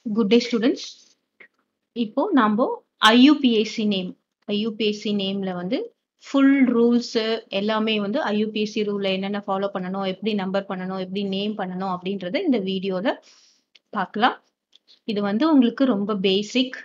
Good day students இப்போ நாம IUPSC name IUPSC நேம்ல வந்து ஃபுல் ரூல்ஸ் எல்லாமே வந்து ஐயூபிஎஸ்சி ரூல்ல என்னென்ன ஃபாலோ பண்ணணும் எப்படி நம்பர் பண்ணணும் எப்படி நேம் பண்ணணும் அப்படின்றத இந்த வீடியோல பார்க்கலாம் இது வந்து உங்களுக்கு ரொம்ப பேசிக்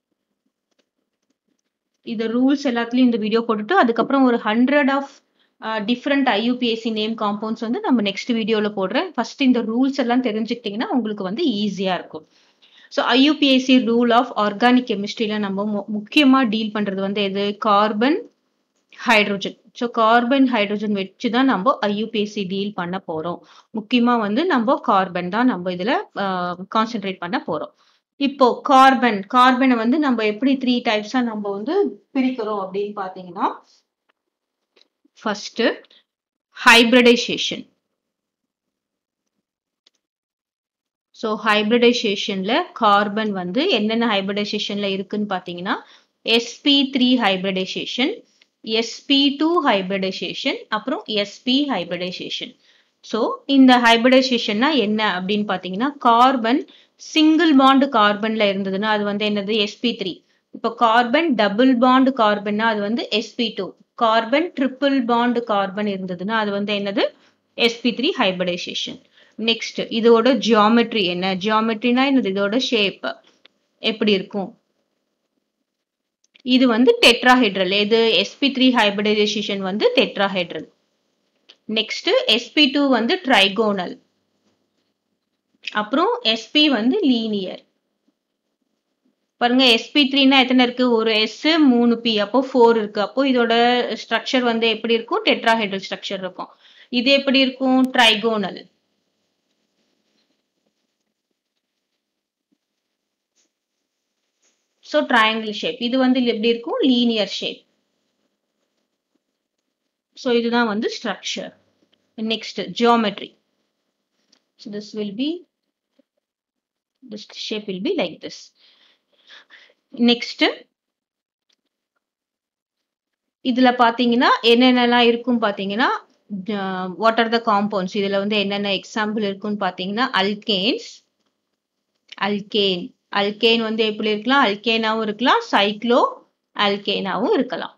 இது ரூல்ஸ் எல்லாத்துலயும் இந்த வீடியோ போட்டுட்டு அதுக்கப்புறம் ஒரு hundred of different IUPAC name compounds வந்து நம்ம நெக்ஸ்ட் வீடியோல போடுறேன் ஃபர்ஸ்ட் இந்த ரூல்ஸ் எல்லாம் தெரிஞ்சுக்கிட்டீங்கன்னா உங்களுக்கு வந்து ஈஸியா இருக்கும் so IUPAC rule of organic கெமிஸ்ட்ரியில நம்ம மு- முக்கியமா டீல் பண்றது வந்து எது carbon hydrogen so carbon hydrogen வச்சு தான் நம்ம ஐயூபிஎஸ்சி டீல் பண்ண போறோம் முக்கியமா வந்து நம்ம கார்பன் தான் நம்ம இதுல கான்சென்ட்ரேட் பண்ண போறோம் இப்போ கார்பன் கார்பனை வந்து நம்ம எப்படி த்ரீ டைப்ஸா நம்ம வந்து பிரிக்கிறோம் அப்படின்னு பாத்தீங்கன்னா ஃபர்ஸ்ட் ஹைபிரிடைசேஷன் ஸோ ஹைபிரிடைசேஷன்ல கார்பன் வந்து என்னென்ன ஹைபிரிடைசேஷன்ல இருக்குன்னு பார்த்தீங்கன்னா sp three hybridisation sp two hybridisation அப்புறம் sp ஹைபிரிடைசேஷன் ஸோ இந்த ஹைபிரிடைசேஷன்னா என்ன அப்படின்னு பார்த்தீங்கன்னா கார்பன் சிங்கிள் பாண்ட் கார்பன்ல இருந்ததுன்னா அது வந்து என்னது sp த்ரீ இப்போ கார்பன் டபுள் பாண்ட் கார்பன்னா அது வந்து sp two carbon triple bond carbon இருந்ததுன்னா அது வந்து என்னது sp த்ரீ ஹைபிரிடைசேஷன் நெக்ஸ்ட் இதோட ஜியாமெட்ரி என்ன ஜியாமெட்ரினா என்னது இதோட ஷேப் எப்படி இருக்கும் இது வந்து டெட்ராஹெட்ரல் இது sp3 த்ரீ ஹைபிரிடைசேஷன் வந்து டெட்ராஹெட்ரல் நெக்ஸ்ட் sp2 டூ வந்து ட்ரைகோனல் அப்புறம் sp வந்து லீனியர் பாருங்க sp3 த்ரீனா எத்தனை இருக்கு ஒரு s மூணு p அப்போ ஃபோர் இருக்கு அப்போ இதோட ஸ்ட்ரக்சர் வந்து எப்படி இருக்கும் டெட்ராஹெட்ரல் ஸ்ட்ரக்சர் இருக்கும் இது எப்படி இருக்கும் ட்ரைகோனல் ஸோ ட்ரையாங்கிள் ஷேப் இது வந்து எப்படி இருக்கும் லீனியர் ஷேப் ஸோ இதுதான் வந்து structure next geometry so this will be this shape will be like this next இதுல பாத்தீங்கன்னா என்னென்னலாம் இருக்கும் பாத்தீங்கன்னா வாட் ஆர் த காம்பவுண்ட்ஸ் இதுல வந்து என்னென்ன எக்ஸாம்பிள் இருக்குன்னு பாத்தீங்கன்னா அல்கேன்ஸ் அல்கேன் அல்கேன் வந்து எப்படி இருக்கலாம் அல்கேனாவும் இருக்கலாம் சைக்ளோ அல்கேனாவும் இருக்கலாம்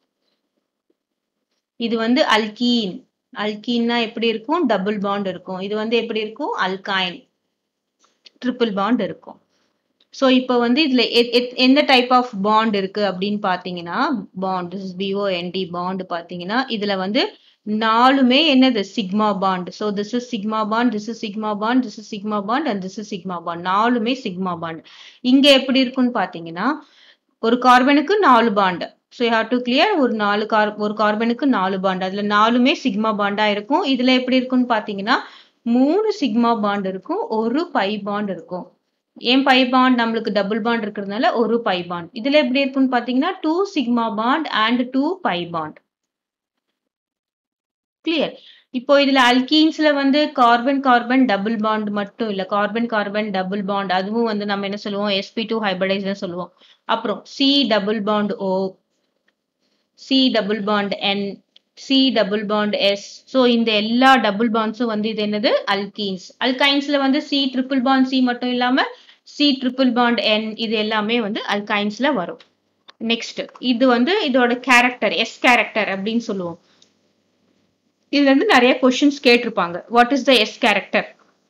இது வந்து அல்கீன் அல்கீன்னா எப்படி இருக்கும் டபுள் பாண்ட் இருக்கும் இது வந்து எப்படி இருக்கும் அல்கைன் ட்ரிபிள் பாண்ட் இருக்கும் ஸோ இப்போ வந்து இதுல எ- எ- எந்த டைப் ஆஃப் பாண்ட் இருக்கு அப்படின்னு பாத்தீங்கன்னா பாண்ட் பிஓஎன்டி பாண்ட் பாத்தீங்கன்னா இதுல வந்து நாலுமே என்னது sigma bond so this is sigma bond this is sigma bond this is sigma bond and this is sigma bond நாலுமே சிக்மா பாண்ட் இங்க எப்படி இருக்குன்னு பாத்தீங்கன்னா ஒரு கார்பனுக்கு நாலு bond so you have to clear ஒரு நாலு கார் ஒரு கார்பனுக்கு நாலு பாண்ட் அதுல நாலுமே சிக்மா பாண்டா இருக்கும் இதுல எப்படி இருக்குன்னு பாத்தீங்கன்னா மூணு சிக்மா பாண்ட் இருக்கும் ஒரு பை பாண்ட் இருக்கும் ஏன் பை பாண்ட் நம்மளுக்கு டபுள் பாண்ட் இருக்கிறதுனால ஒரு பை பாண்ட் இதுல எப்படி இருக்குன்னு பாத்தீங்கன்னா two sigma bond and two pi bond clear இப்போ இதுல அல்கீன்ஸ்ல வந்து கார்பன் கார்பன் டபுள் பாண்ட் மட்டும் இல்ல கார்பன் கார்பன் டபுள் பாண்ட் அதுவும் வந்து நம்ம என்ன சொல்லுவோம் sp2 டூ ஹைபிரிடைஸ் சொல்லுவோம் அப்புறம் C double bond O C double bond N C double bond S so இந்த எல்லா டபுள் பாண்ட்ஸும் வந்து இது என்னது அல்கீன்ஸ் அல்கைன்ஸ்ல வந்து சி ட்ரிபிள் பாண்ட் சி மட்டும் இல்லாம சி ட்ரிபிள் பாண்ட் என் இது எல்லாமே வந்து அல்கைன்ஸ்ல வரும் நெக்ஸ்ட் இது வந்து இதோட கேரக்டர் எஸ் கேரக்டர் அப்படின்னு சொல்லுவோம் இதுல இருந்து நிறைய கொஸ்டின்ஸ் கேட்டிருப்பாங்க what is the S character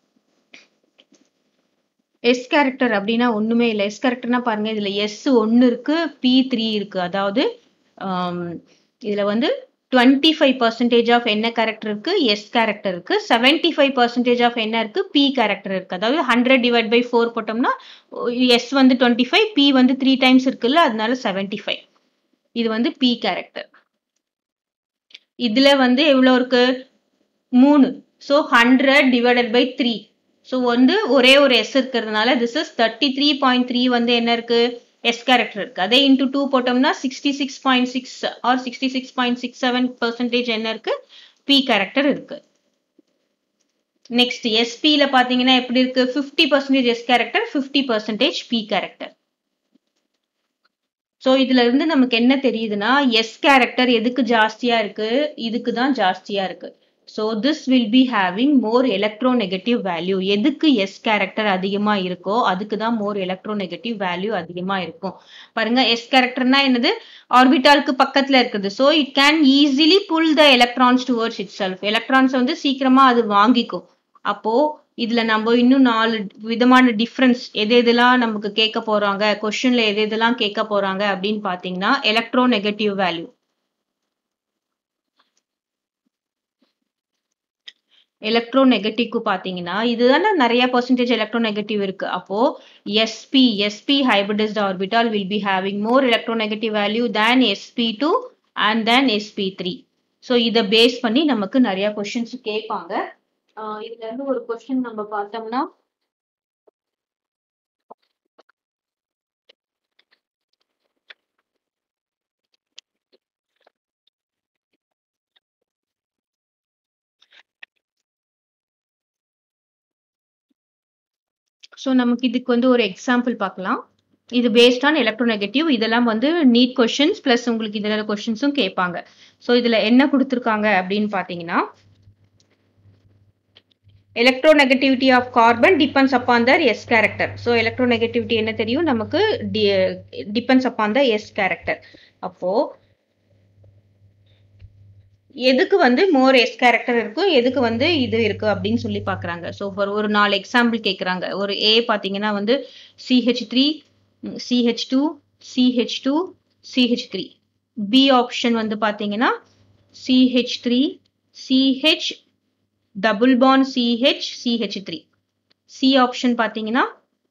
S character அப்படின்னா ஒண்ணுமே இல்லை எஸ் கேரக்டர்னா பாருங்க இதுல எஸ் ஒன்னு இருக்கு பி த்ரீ இருக்கு அதாவது ஆம், இதுல வந்து டுவெண்ட்டி ஃபைவ் பர்சன்டேஜ் ஆஃப் என்ன கேரக்டர் இருக்கு எஸ் கேரக்டர் இருக்கு செவன்டி ஃபைவ் பர்சன்டேஜ் ஆஃப் என்ன இருக்கு பி கேரக்டர் இருக்கு அதாவது ஹண்ட்ரட் டிவைட் பை ஃபோர் போட்டோம்னா எஸ் வந்து டுவெண்ட்டி ஃபைவ் பி வந்து த்ரீ டைம்ஸ் இருக்குல்ல அதனால செவன்டி ஃபைவ் இது வந்து பி கேரக்டர் இதுல வந்து எவ்வளவு இருக்கு மூணு so hundred divided by three so வந்து ஒரே ஒரு எஸ் இருக்கிறதுனால this is thirty three point three வந்து என்ன இருக்கு எஸ் கேரக்டர் இருக்கு அதே இன்டூ டூ போட்டோம்னா sixty six point six or sixty six point six seven percentage என்ன இருக்கு பி கேரக்டர் இருக்கு நெக்ஸ்ட் எஸ்பியில் பார்த்தீங்கன்னா எப்படி இருக்கு fifty percentage S character fifty percentage P character so இதுல இருந்து நமக்கு என்ன தெரியுதுன்னா எஸ் கேரக்டர் எதுக்கு ஜாஸ்தியா இருக்கு இதுக்கு தான் ஜாஸ்தியா இருக்கு so this will be having more electronegative value எதுக்கு எஸ் கேரக்டர் அதிகமா இருக்கோ அதுக்கு தான் மோர் எலக்ட்ரோநெகட்டிவ் வேல்யூ அதிகமா இருக்கும் பாருங்க எஸ் கேரக்டர்னா என்னது ஆர்பிட்டாலுக்கு பக்கத்துல இருக்குது so it can easily pull the electrons towards itself electrons வந்து சீக்கிரமா அது வாங்கிக்கும் அப்போ இதுல நம்ம இன்னும் நாலு விதமான டிஃப்ரென்ஸ் எது எதெல்லாம் நமக்கு கேட்க போறாங்க கொஸ்டின்ல எது எதெல்லாம் கேட்க போறாங்க அப்படின்னு பாத்தீங்கன்னா எலக்ட்ரோ நெகட்டிவ் வேல்யூ எலக்ட்ரோ நெகட்டிவ்க்கு பாத்தீங்கன்னா இதுதானே நிறைய பர்சன்டேஜ் எலக்ட்ரோ நெகட்டிவ் இருக்கு அப்போ SP SP hybridised orbital will be having more electronegative value then SP two and then SP three so இதை பேஸ் பண்ணி நமக்கு நிறைய கொஸ்டின்ஸ் கேட்பாங்க இதுல இருந்து ஒரு கொஸ்டின் நம்ம பார்த்தோம்னா ஸோ நமக்கு இதுக்கு வந்து ஒரு எக்ஸாம்பிள் பார்க்கலாம் இது பேஸ்ட் ஆன் எலக்ட்ரோநெகட்டிவ் இதெல்லாம் வந்து நீட் கொஷின்ஸ் ப்ளஸ் உங்களுக்கு இதில் கொஷின்ஸும் கேட்பாங்க ஸோ இதில் என்ன கொடுத்துருக்காங்க அப்படின்னு பார்த்தீங்கன்னா electronegativity of carbon depends upon their s character so electronegativity என்ன தெரியும் நமக்கு depends upon the s character அப்போ எதுக்கு வந்து மோர் எஸ் கேரக்டர் இருக்கும் எதுக்கு வந்து இது இருக்கு அப்படின்னு சொல்லி பாக்குறாங்க ஸோ ஃபார் ஒரு நாலு எக்ஸாம்பிள் கேட்குறாங்க ஒரு ஏ பார்த்தீங்கன்னா வந்து CH three CH two CH two CH three B option வந்து பார்த்தீங்கன்னா CH three CH double bond CH CH three C option பார்த்தீங்கன்னா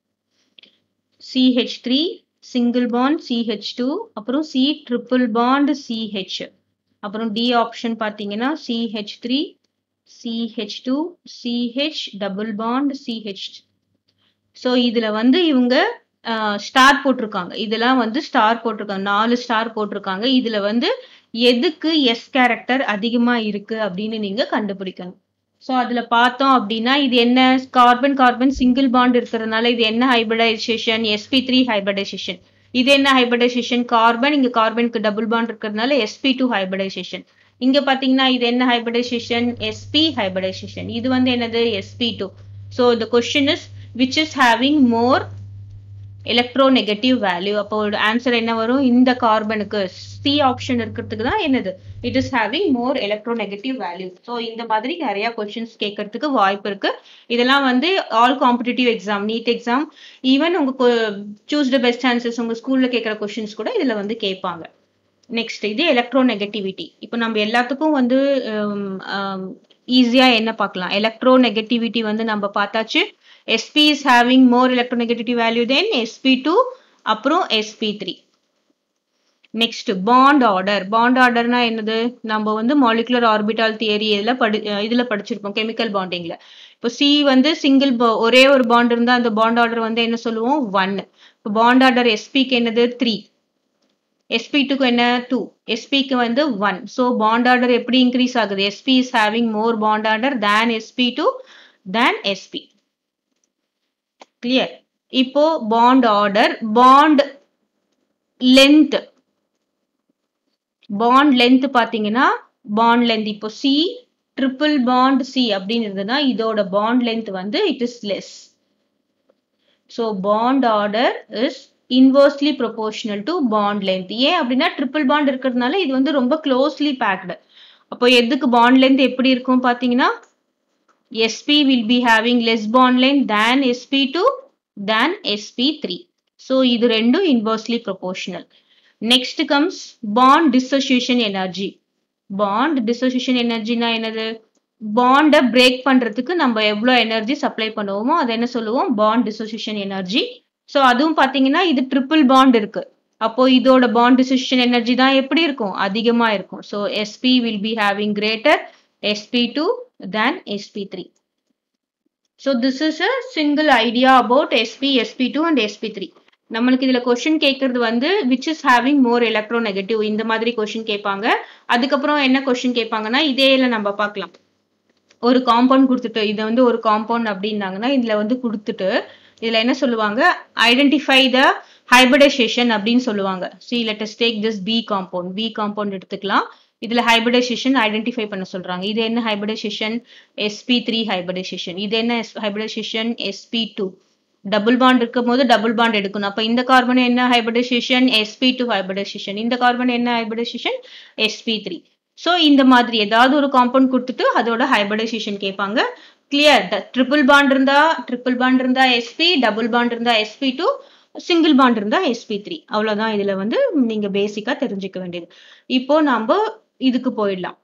CH three single bond CH two அப்புறம் சி ட்ரிபிள் பாண்ட் சிஹெச் அப்புறம் D option பார்த்தீங்கன்னா CH three CH two CH double bond CH so இதில் வந்து இவங்க star போட்டிருக்காங்க இதெல்லாம் வந்து ஸ்டார் போட்டிருக்காங்க நாலு ஸ்டார் போட்டிருக்காங்க இதில் வந்து எதுக்கு எஸ் கேரக்டர் அதிகமாக இருக்கு அப்படின்னு நீங்கள் கண்டுபிடிக்கணும் ஸோ அதில் பார்த்தோம் அப்படின்னா இது என்ன கார்பன் கார்பன் சிங்கிள் பாண்ட் இருக்கிறதுனால இது என்ன ஹைபிரிடைசேஷன் எஸ்பி த்ரீ ஹைபிரிடைசேஷன் இது என்ன ஹைபிரிடைசேஷன் கார்பன் இங்கே கார்பனுக்கு டபுள் பாண்ட் இருக்கிறதுனால எஸ்பி டூ ஹைபிரிடைசேஷன் இங்கே பார்த்தீங்கன்னா இது என்ன ஹைபிரிடைசேஷன் எஸ்பி ஹைபிரிடைசேஷன் இது வந்து என்னது SP two so the question is which is having more electronegative value அப்போ ஆன்சர் என்ன வரும் இந்த கார்பனுக்கு சி ஆப்ஷன் இருக்கிறதுக்கு தான் என்னது it is having more electronegative value so இந்த மாதிரி நிறைய கொஸ்டின்ஸ் கேட்கறதுக்கு வாய்ப்பு இருக்கு இதெல்லாம் வந்து all competitive exam NEET exam even உங்க சூஸ் த பெஸ்ட் ஆன்சர்ஸ் உங்க ஸ்கூல்ல கேட்குற கொஸ்டின்ஸ் கூட இதுல வந்து கேட்பாங்க நெக்ஸ்ட் இது எலக்ட்ரோநெகட்டிவிட்டி இப்போ நம்ம எல்லாத்துக்கும் வந்து ஈஸியா என்ன பார்க்கலாம் எலக்ட்ரோநெகட்டிவிட்டி வந்து நம்ம பார்த்தாச்சு SP is having more electronegativity value than SP2 அப்புறம் SP3 next bond order bond ஆர்டர்னா என்னது நம்ம வந்து மாலிகுலர் ஆர்பிட்டால் தியரி இதில் படி இதில் படிச்சிருப்போம் கெமிக்கல் பாண்டிங்ல இப்போ சி வந்து சிங்கிள் ஒரே ஒரு பாண்ட் இருந்தால் அந்த பாண்ட் ஆர்டர் வந்து என்ன சொல்லுவோம் ஒன் இப்போ பாண்ட் ஆர்டர் எஸ்பிக்கு என்னது த்ரீ எஸ்பி டூக்கு என்ன டூ எஸ்பிக்கு வந்து ஒன் ஸோ பாண்ட் ஆர்டர் எப்படி இன்க்ரீஸ் ஆகுது SP is having more bond order than SP two than SP clear இப்போ bond order bond length bond length பாத்தீங்கன்னா பாண்ட் லென்த் இப்போ சி ட்ரிபிள் பாண்ட் சி அப்படின்னு இருந்ததுன்னா இதோட பாண்ட் லென்த் வந்து it is less so bond order is inversely proportional to bond length ஏன் அப்படின்னா triple bond இருக்கிறதுனால இது வந்து ரொம்ப க்ளோஸ்லி பேக்டு அப்போ எதுக்கு பாண்ட் லென்த் எப்படி இருக்கும் பார்த்தீங்கன்னா sp will be having less bond length than sp2 than sp3 so இது ரெண்டும் inversely proportional next comes bond dissociation energy bond dissociation energy னா என்னது பாண்டை பிரேக் பண்றதுக்கு நம்ம எவ்வளோ எனர்ஜி சப்ளை பண்ணுவோமோ அதை என்ன சொல்லுவோம் பாண்ட் டிசோசியேஷன் எனர்ஜி ஸோ அதுவும் பார்த்தீங்கன்னா இது ட்ரிபிள் பாண்ட் இருக்கு அப்போ இதோட பாண்ட் டிசோசியேஷன் எனர்ஜி தான் எப்படி இருக்கும் அதிகமா இருக்கும் so SP will be having greater sp2 than sp3 so this is a single idea about sp sp2 and sp3 நம்மளுக்கு இதுல கொஸ்டின் கேட்கறது வந்து which is having more electronegative இந்த மாதிரி கொஸ்டின் கேட்பாங்க அதுக்கப்புறம் என்ன கொஸ்டின் கேட்பாங்கன்னா இதேல நம்ம பார்க்கலாம் ஒரு காம்பவுண்ட் கொடுத்துட்டு இதை வந்து ஒரு காம்பவுண்ட் அப்படின்னாங்கன்னா இதுல வந்து கொடுத்துட்டு இதுல என்ன சொல்லுவாங்க ஐடென்டிஃபை த ஹைபிரிடைசேஷன் அப்படின்னு சொல்லுவாங்க C let us take this B compound B compound எடுத்துக்கலாம் இதுல ஹைபிரிடைசேஷன் ஐடென்டிஃபை பண்ண சொல்றாங்க இது என்ன ஹைபிரிடைசேஷன் sp3 த்ரீ ஹைபிரிடைசேஷன் இது என்ன hybridisation sp2 two double bond இருக்கும் போது டபுள் பாண்ட் எடுக்கணும் அப்ப இந்த கார்பன் என்ன ஹைபிரிடைசேஷன் sp2 டூ ஹைபிரிடைசேஷன் இந்த கார்பன் என்ன ஹைபிரிடைசேஷன் sp3 த்ரீ ஸோ இந்த மாதிரி ஏதாவது ஒரு காம்பவுண்ட் கொடுத்துட்டு அதோட ஹைபிரிடைசேஷன் கேட்பாங்க கிளியர் ட்ரிபிள் பாண்ட் இருந்தா ட்ரிபிள் பாண்ட் இருந்தா sp டபுள் பாண்ட் இருந்தா sp2 டூ சிங்கிள் பாண்ட் இருந்தா sp3 த்ரீ அவ்வளவுதான் இதுல வந்து நீங்க பேசிக்கா தெரிஞ்சுக்க வேண்டியது இப்போ நம்ம இதுக்கு போயிடலாம்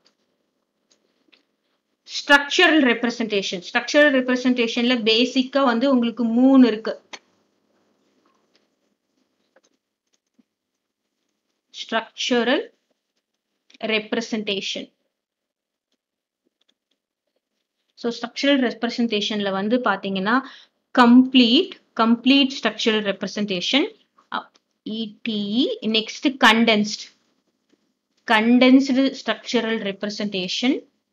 ஸ்ட்ரக்சரல் ரெப்ரசன்டேஷன் ஸ்ட்ரக்சரல் ரெப்ரசன்டேஷன்ல பேசிக்கா வந்து உங்களுக்கு மூணு இருக்கு ஸ்ட்ரக்சரல் ரெப்ரசன்டேஷன் ஸோ ஸ்ட்ரக்சரல் ரெப்ரசன்டேஷன்ல வந்து பாத்தீங்கன்னா கம்ப்ளீட் கம்ப்ளீட் ஸ்ட்ரக்சரல் ரெப்ரசன்டேஷன் இடிஇ next condensed condensed structural representation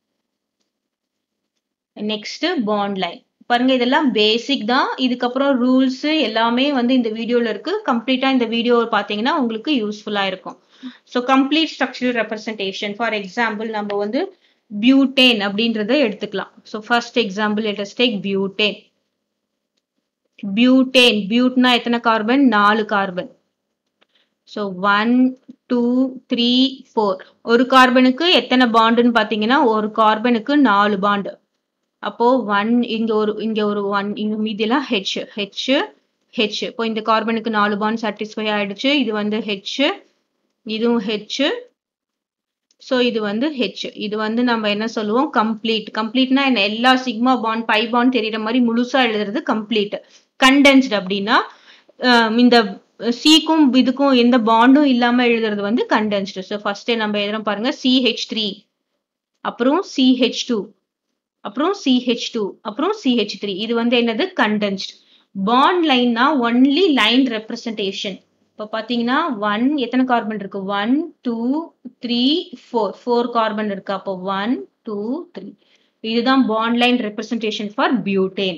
next bond line பாருங்க இதெல்லாம் பேசிக் தான் இதுக்கப்புறம் ரூல்ஸ் எல்லாமே வந்து இந்த வீடியோல இருக்கு கம்ப்ளீட்டா இந்த வீடியோ பாத்தீங்கன்னா உங்களுக்கு யூஸ்ஃபுல்லா இருக்கும் so complete structural representation for example நம்ம வந்து பியூட்டேன் அப்படின்றத எடுத்துக்கலாம் so first example let us take butane butane பியூட்னா எத்தனை கார்பன் நாலு carbon so one two three four ஒரு கார்பனுக்கு எத்தனை பாண்டுன்னு பார்த்தீங்கன்னா ஒரு கார்பனுக்கு நாலு பாண்டு அப்போ ஒன் இங்க ஒரு இங்க ஒரு ஒன் இங்க மீதியெல்லாம் ஹெச் ஹெச் ஹெச் இப்போ இந்த கார்பனுக்கு நாலு பாண்ட் சாட்டிஸ்ஃபை ஆயிடுச்சு இது வந்து ஹெச் இதுவும் ஹெச் ஸோ இது வந்து ஹெச் இது வந்து நம்ம என்ன சொல்லுவோம் கம்ப்ளீட் கம்ப்ளீட்னா என்ன எல்லா சிக்மா பாண்ட் பை பாண்ட் தெரியுற மாதிரி முழுசா எழுதுறது கம்ப்ளீட் கண்டென்ஸ்ட் அப்படின்னா இந்த சிக்கும் இதுக்கும் எந்த பாண்டும் இல்லாம எழுதுறது வந்து கண்டென்ஸ்டு ஸோ ஃபர்ஸ்ட் நம்ம எழுதுறோம் பாருங்க சிஹெச் த்ரீ அப்புறம் சிஹெச் டூ அப்புறம் சிஹெச் டூ அப்புறம் சிஹெச் த்ரீ இது வந்து என்னது கண்டென்ஸ்ட் பாண்ட் லைன்னா ஒன்லி லைன் ரெப்ரசன்டேஷன் இப்போ பார்த்தீங்கன்னா ஒன் எத்தனை கார்பன் இருக்கு one two three four four carbon இருக்கு அப்போ ஒன் டூ த்ரீ இதுதான் bond line representation for butane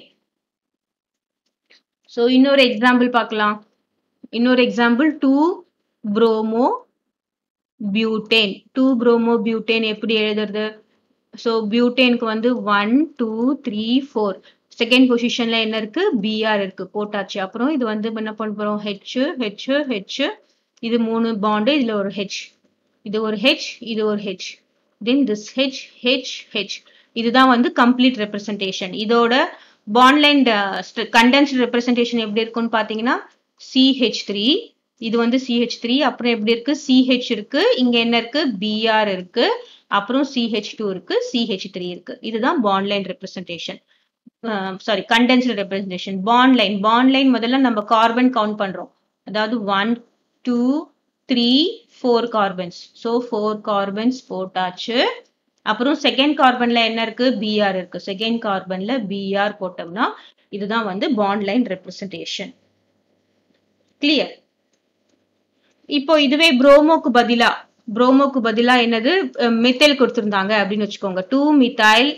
so இன்னொரு எக்ஸாம்பிள் பார்க்கலாம் இன்னொரு example two bromo butane two bromo butane எப்படி எழுதுறது ஸோ பியூட்டேனுக்கு வந்து one two three four second பொசிஷன்ல என்ன இருக்கு பிஆர் இருக்கு போட்டாச்சு அப்புறம் இது வந்து என்ன பண்ண போறோம் ஹெச் ஹெச் ஹெச் இது மூணு பாண்டு இதுல ஒரு ஹெச் இது ஒரு ஹெச் இது ஒரு H then this H H H இதுதான் வந்து கம்ப்ளீட் ரெப்ரசன்டேஷன் இதோட பாண்ட்லைன் கண்டென்ஸ்ட் ரெப்ரசன்டேஷன் எப்படி இருக்கும்னு பாத்தீங்கன்னா சிஹெச் த்ரீ இது வந்து சிஹெச் த்ரீ அப்புறம் எப்படி இருக்கு சிஹெச் இருக்கு இங்க என்ன இருக்கு பிஆர் இருக்கு அப்புறம் சிஹெச் டூ இருக்கு சிஹெச் த்ரீ இருக்கு இதுதான் bond line representation sorry condensed representation bond line bond line முதல்ல நம்ம கார்பன் கவுண்ட் பண்றோம் அதாவது one two three four carbons so four carbons போட்டாச்சு அப்புறம் செகண்ட் கார்பன்ல என்ன இருக்கு பிஆர் இருக்கு செகண்ட் கார்பன்ல பிஆர் போட்டோம்னா இதுதான் வந்து பாண்ட் லைன் ரெப்ரசன்டேஷன் கிளியர் இப்போ இதுவே புரோமோக்கு பதிலா புரோமோக்கு பதிலா என்னது மித்தைல் கொடுத்துருந்தாங்க அப்படின்னு வச்சுக்கோங்க two methyl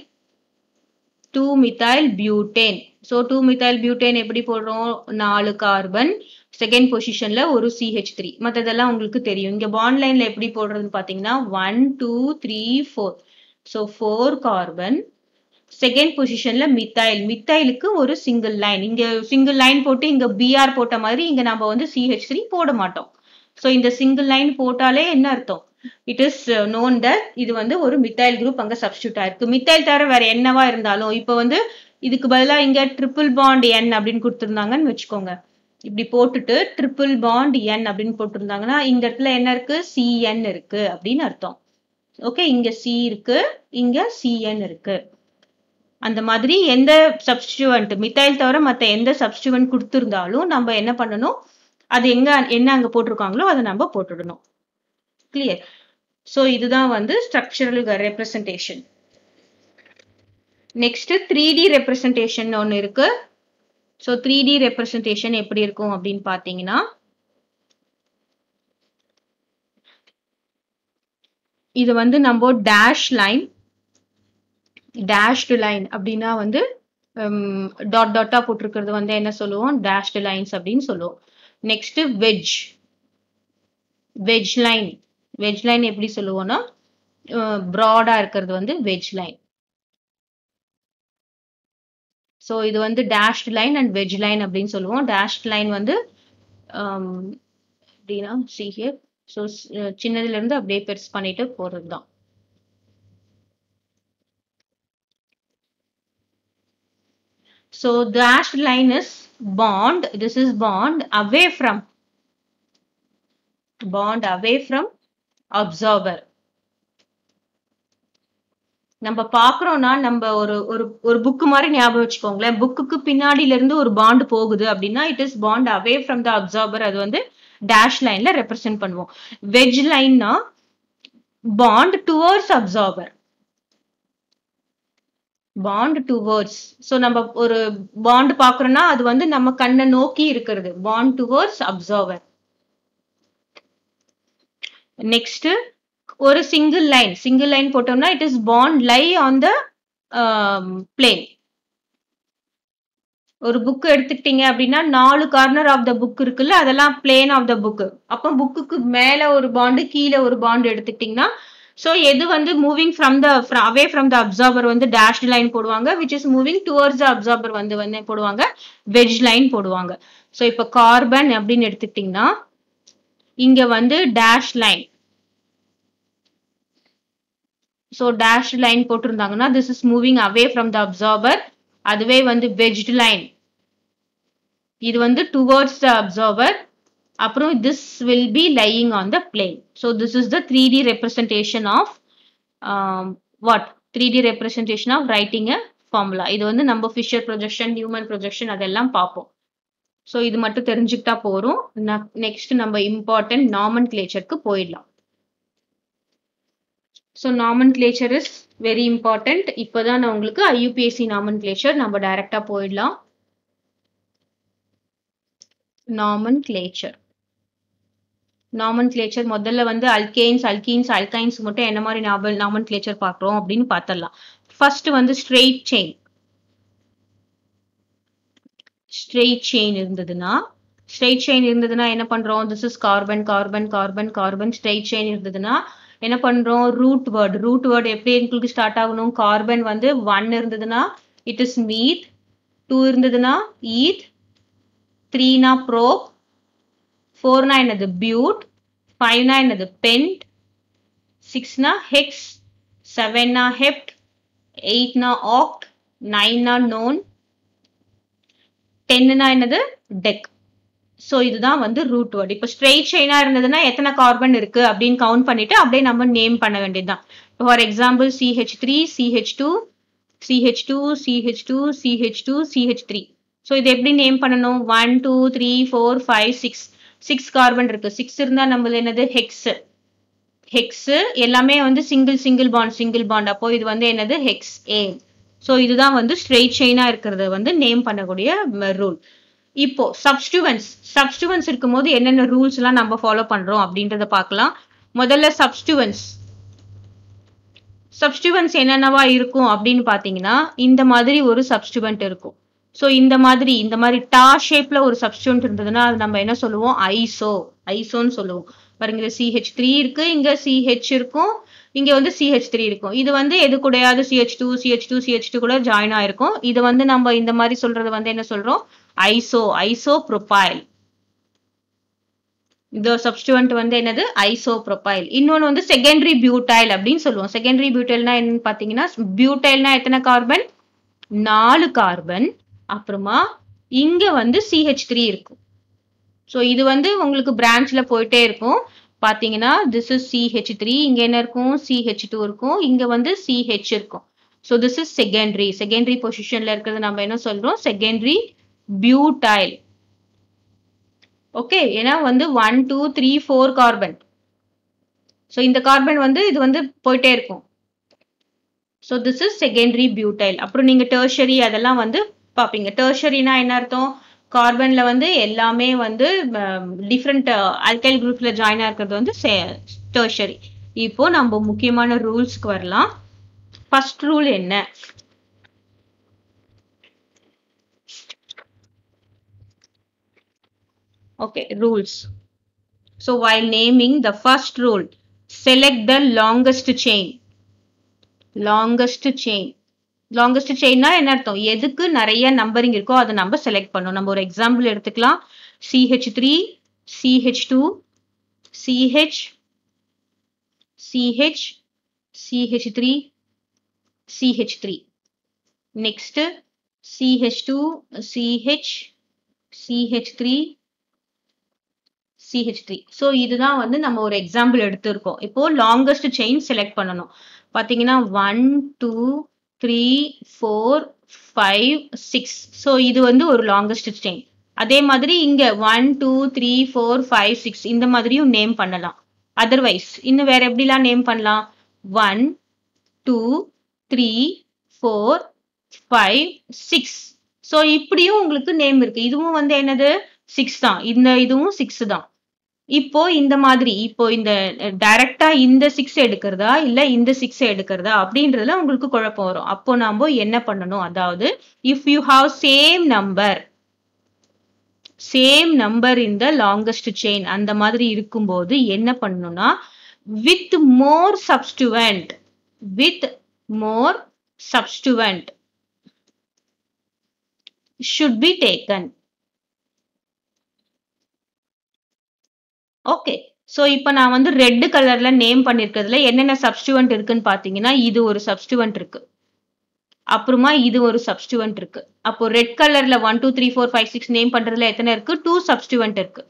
two methyl butane so two methyl butane எப்படி போடுறோம் நாலு கார்பன் செகண்ட் பொசிஷன்ல ஒரு சிஹெச் த்ரீ மற்றதெல்லாம் உங்களுக்கு தெரியும் இங்க பாண்ட் லைன்ல எப்படி போடுறதுன்னு பாத்தீங்கன்னா one two three four so four carbon second பொசிஷன்ல மித்தைல் மித்தைலுக்கு ஒரு சிங்கிள் லைன் இங்க சிங்கிள் லைன் போட்டு இங்க பிஆர் போட்ட மாதிரி இங்க நம்ம வந்து சிஹெச் த்ரீ போட மாட்டோம் ஸோ இந்த சிங்கிள் லைன் போட்டாலே என்ன அர்த்தம் இட் இஸ் நோன் தட் இது வந்து ஒரு மித்தைல் குரூப் அங்க சப்ஸ்டியூட் ஆயிருக்கு மித்தைல் தவிர வேற என்னவா இருந்தாலும் இப்போ வந்து இதுக்கு பதிலாக இங்க ட்ரிபிள் பாண்ட் என் அப்படின்னு கொடுத்துருந்தாங்கன்னு வச்சுக்கோங்க இப்படி போட்டுட்டு ட்ரிபிள் பாண்ட் என் அப்படின்னு போட்டிருந்தாங்கன்னா இந்த இடத்துல என்ன இருக்கு சிஎன் இருக்கு அப்படின்னு அர்த்தம் ஓகே இங்க சி இருக்கு இங்க சிஎன் இருக்கு அந்த மாதிரி எந்த சப்ஸ்டியூவன்ட் மித்தைல் தவிர மற்ற எந்த சப்ஸ்டியூவன்ட் கொடுத்துருந்தாலும் நம்ம என்ன பண்ணணும் அது எங்க என்ன அங்க போட்டிருக்காங்களோ அதை நம்ம போட்டுடணும் கிளியர் ஸோ இதுதான் வந்து structural representation next three D representation ஒன்று இருக்கு ஸோ த்ரீ டி ரெப்ரசன்டேஷன் எப்படி இருக்கும் அப்படின்னு பார்த்தீங்கன்னா இது வந்து நம்ம டேஷ் லைன் டேஷ்டு லைன் அப்படின்னா வந்து டாட் டாட்டா போட்டிருக்கிறது வந்து என்ன சொல்லுவோம் டேஷ்டு லைன்ஸ் அப்படின்னு சொல்லுவோம் next wedge wedge line wedge line எப்படி சொல்லுவோம்னா ப்ராடா இருக்கிறது வந்து வெஜ் லைன் ஸோ இது வந்து dashed line and wedge line அப்படின்னு சொல்லுவோம் டேஷ்ட் லைன் வந்து அப்படின்னா சி ஹியர் ஸோ சின்னதுல இருந்து அப்படியே பெருசு பண்ணிட்டு போறது தான் So dashed line is bond. This is bond away from bond away from observer. நம்ம பாக்குறோம்னா நம்ம ஒரு ஒரு ஒரு புக் மாதிரி ஞாபகம் வச்சுக்கோங்களேன் புக்குக்கு பின்னாடில இருந்து ஒரு பாண்ட் போகுது அப்படின்னா it is bond away from the observer அது வந்து டேஷ் லைன்ல ரெப்ரசென்ட் பண்ணுவோம் வெஜ் லைன்னா bond towards observer bond towards so நம்ம ஒரு பாண்ட் பாக்குறோம்னா அது வந்து நம்ம கண்ணை நோக்கி இருக்கிறது பாண்ட் டுவர்ட்ஸ் அப்சர்வர் நெக்ஸ்ட் ஒரு சிங்கிள் லைன் சிங்கிள் லைன் போட்டோம்னா it is bond lie on the plane ஒரு புக் எடுத்துக்கிட்டீங்க அப்படின்னா நாலு கார்னர் ஆஃப் த புக் இருக்குல்ல அதெல்லாம் பிளேன் ஆஃப் த புக் அப்போ புக்குக்கு மேல ஒரு பாண்டு கீழே ஒரு பாண்டு எடுத்துக்கிட்டீங்கன்னா ஸோ எது வந்து moving from the away from the observer வந்து டேஷ் லைன் போடுவாங்க which is moving towards the observer வந்து வந்து போடுவாங்க வெஜ் லைன் போடுவாங்க ஸோ இப்போ கார்பன் அப்படின்னு எடுத்துக்கிட்டிங்கன்னா இங்க வந்து dash line so dash line போட்டிருந்தாங்கன்னா this is moving away from the observer அதுவே வந்து வெஜ்ட் லைன் இது வந்து டுவர்ட்ஸ் த அப்சர்வர் அப்புறம் this will be lying on the plane so this is the three D representation of what three D representation of writing a formula இது வந்து நம்ம Fisher projection human projection அதெல்லாம் பார்ப்போம் so இது மட்டும் தெரிஞ்சுக்கிட்டா போறோம் நெக்ஸ்ட் நம்ம இம்பார்ட்டன்ட் நாமன் கிளேச்சருக்கு போயிடலாம் so nomenclature is very important இப்போதான் நான் உங்களுக்கு ஐயூபிஎஸ்சி நாமன் கிளேச்சர் நம்ம டைரக்டா போயிடலாம் நாமன் கிளேச்சர் நாமன் கிளேச்சர் முதல்ல வந்து அல்கேன்ஸ் அல்கீன்ஸ் அல்கைன்ஸ் மட்டும் என்ன மாதிரி நாபல் நாமன் கிளேச்சர் பார்க்குறோம் அப்படின்னு பார்த்தரலாம் ஃபர்ஸ்ட் வந்து ஸ்ட்ரெயிட் செயின் ஸ்ட்ரெயிட் செயின் இருந்ததுன்னா ஸ்ட்ரெயிட் செயின் இருந்ததுன்னா என்ன பண்றோம் this is carbon carbon carbon carbon straight chain இருந்ததுன்னா என்ன பண்றோம் ரூட் வேர்ட் ரூட் வேர்ட் எப்படி உங்களுக்கு ஸ்டார்ட் ஆகணும் கார்பன் வந்து ஒன் இருந்ததுன்னா இட் இஸ் மீத் டூ இருந்ததுன்னா ஈத் த்ரீனா ப்ரோப் ஃபோர்னா என்னது பியூட் ஃபைவ்னா என்னது பென்ட் சிக்ஸ்னா ஹெக்ஸ் செவன்னா ஹெப்ட் எயிட்னா ஆக்ட் நைன்னா நோன் டென்னுனா என்னது டெக் ஸோ இதுதான் வந்து ரூட் வேர்ட் இப்போ ஸ்ட்ரெயிட் செயினா இருந்ததுன்னா எத்தனை கார்பன் இருக்கு அப்படின்னு கவுண்ட் பண்ணிட்டு அப்படியே நம்ம நேம் பண்ண வேண்டியதுதான் for example CH three CH two CH two CH two CH two CH three so இது எப்படி நேம் பண்ணணும் one two three four five six six carbon இருக்கு சிக்ஸ் இருந்தா நம்மளது என்னது ஹெக்ஸ் ஹெக்ஸ் எல்லாமே வந்து single single bond single bond அப்போ இது வந்து என்னது ஹெக்ஸ் ஏ ஸோ இதுதான் வந்து ஸ்ட்ரெயிட் செயினா இருக்கிறத வந்து நேம் பண்ணக்கூடிய ரூல் இப்போ சப்ஸ்டிவன்ஸ் சப்ஸ்டிவன்ஸ் இருக்கும்போது என்னென்ன ரூல்ஸ் எல்லாம் நம்ம ஃபாலோ பண்றோம் அப்படின்றத பார்க்கலாம் முதல்ல சப்ஸ்டிவன்ஸ் சப்ஸ்டிவன்ஸ் என்னென்னவா இருக்கும் அப்படின்னு பாத்தீங்கன்னா இந்த மாதிரி ஒரு சப்ஸ்டிவன்ட் இருக்கும் ஸோ இந்த மாதிரி இந்த மாதிரி டா ஷேப்ல ஒரு சப்ஸ்டியூண்ட் இருந்ததுன்னா அது நம்ம என்ன சொல்லுவோம் ஐசோ ஐசோன்னு சொல்லுவோம் பாருங்க இது சிஹெச் த்ரீ இருக்கு இங்க சிஹெச் இருக்கும் இங்க வந்து சிஹெச் த்ரீ இருக்கும் இது வந்து எது கூடயாவது CH two CH two CH two கூட ஜாயின் ஆயிருக்கும் இது வந்து நம்ம இந்த மாதிரி சொல்றது வந்து என்ன சொல்றோம் ஐசோ ஐசோ ப்ரொபைல் இந்த சப்ஸ்டிவன்ட் வந்து என்னது ஐசோ ப்ரொபைல் இன்னொன்று வந்து செகண்டரி பியூட்டைல் அப்படின்னு சொல்லுவோம் செகண்டரி பியூட்டைல்னா என்னன்னு பார்த்தீங்கன்னா பியூட்டைல்னா எத்தனை கார்பன் நாலு கார்பன் அப்புறமா இங்க வந்து சிஹெச் த்ரீ இருக்கும் ஸோ இது வந்து உங்களுக்கு பிரான்ச்ல போயிட்டே இருக்கும் பாத்தீங்கன்னா திஸ் இஸ் சிஹெச் த்ரீ இங்க என்ன இருக்கும் சிஹெச் டூ இருக்கும் இங்க வந்து சிஹெச் இருக்கும் so this is secondary secondary பொசிஷன்ல இருக்கிறது நம்ம என்ன சொல்றோம் செகண்டரி பியூட்டைல் ஓகே ஏன்னா வந்து one two three four carbon so இந்த கார்பன் வந்து இது வந்து போயிட்டே இருக்கும் so this is secondary butyl அப்புறம் நீங்க டெர்ஷரி அதெல்லாம் வந்து பார்ப்பீங்க டெர்ஷரினா என்ன அர்த்தம் கார்பன்ல வந்து எல்லாமே வந்து டிஃப்ரெண்ட் அல்கைல் குரூப்ல ஜாயின் இருக்கிறது வந்து டெர்ஷரி இப்போ நம்ம முக்கியமான ரூல்ஸ்க்கு வரலாம் ஃபர்ஸ்ட் ரூல் என்ன okay rules so while naming the first rule select the longest chain longest chain longest செயின்னா என்ன அர்த்தம் எதுக்கு நிறைய நம்பரிங் இருக்கோ அதை நம்ம செலக்ட் பண்ணணும் நம்ம ஒரு எக்ஸாம்பிள் எடுத்துக்கலாம் CH three CH two CH CH CH three CH three next CH two CH CH three CH three so இதுதான் வந்து நம்ம ஒரு எக்ஸாம்பிள் எடுத்திருக்கோம் இப்போ லாங்கஸ்ட் செயின் செலக்ட் பண்ணணும் பார்த்தீங்கன்னா one two three four five six so இது வந்து ஒரு லாங்கஸ்ட் செயின் அதே மாதிரி இங்க one two three four five six இந்த மாதிரியும் நேம் பண்ணலாம் அதர்வைஸ் இன்னும் வேற எப்படிலாம் நேம் பண்ணலாம் one two three four five six so இப்படியும் உங்களுக்கு நேம் இருக்கு இதுவும் வந்து என்னது சிக்ஸ் தான் இந்த இதுவும் சிக்ஸ் தான் இப்போ இந்த மாதிரி இப்போ இந்த டைரக்டா இந்த சிக்ஸ் எடுக்கிறதா இல்ல இந்த சிக்ஸ் எடுக்கிறதா அப்படின்றதுல உங்களுக்கு குழப்பம் வரும் அப்போ நாம என்ன பண்ணணும் அதாவது if you have same number same number in the longest chain அந்த மாதிரி இருக்கும்போது என்ன பண்ணணும்னா with more substituent with more substituent should be taken okay so இப்போ நான் வந்து ரெட் கலர்ல நேம் பண்ணிருக்கிறதுல என்னென்ன சப்ஸ்டிவன்ட் இருக்குன்னு பார்த்தீங்கன்னா இது ஒரு சப்ஸ்டிவன்ட் இருக்கு அப்புறமா இது ஒரு சப்ஸ்டிவன்ட் இருக்கு அப்போ ரெட் கலர்ல one two three four five six name பண்றதுல எத்தனை இருக்கு டூ சப்ஸ்டிவன்ட் இருக்கு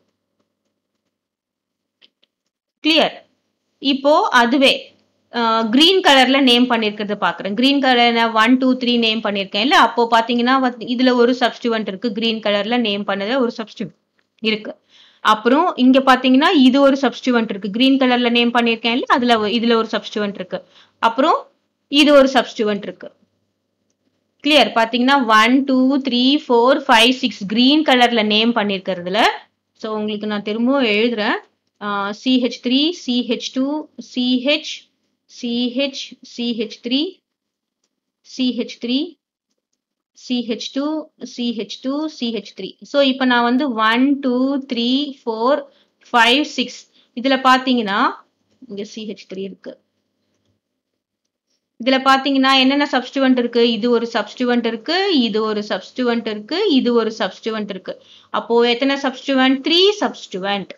கிளியர் இப்போ அதுவே கிரீன் கலர்ல நேம் பண்ணிருக்கிறத பாக்குறேன் கிரீன் கலர்ல ஒன் டூ த்ரீ நேம் பண்ணிருக்கேன் இல்ல அப்போ பாத்தீங்கன்னா இதுல ஒரு சப்ஸ்டிவன்ட் இருக்கு கிரீன் கலர்ல நேம் பண்ணதுல ஒரு சப்ஸ்டிவன்ட் இருக்கு அப்புறம் இங்க பாத்தீங்கன்னா இது ஒரு சப்ஸ்டிவன்ட் இருக்கு கிரீன் கலர்ல நேம் பண்ணிருக்கேன் இல்ல அதுல இதுல ஒரு சப்ஸ்டிவன்ட் இருக்கு அப்புறம் இது ஒரு சப்ஸ்டிவன்ட் இருக்கு கிளியர் பாத்தீங்கன்னா one two three four five six green கலர்ல நேம் பண்ணிருக்கிறதுல ஸோ உங்களுக்கு நான் திரும்பவும் எழுதுறேன் CH three CH two CH CH, CH3, CH3, CH2, CH2, CH3. So இப்போ நான் வந்து one two three four five six இதில் பார்த்தீங்கன்னா இங்கே சிஹெச் த்ரீ இருக்கு இதுல பாத்தீங்கன்னா என்னென்ன சப்ஸ்டிவன்ட் இருக்கு இது ஒரு சப்ஸ்டிவன்ட் இருக்கு இது ஒரு சப்ஸ்டிவன்ட் இருக்கு இது ஒரு சப்ஸ்டிவன்ட் இருக்கு அப்போ எத்தனை சப்ஸ்டிவன்ட் த்ரீ சப்ஸ்டிவன்ட்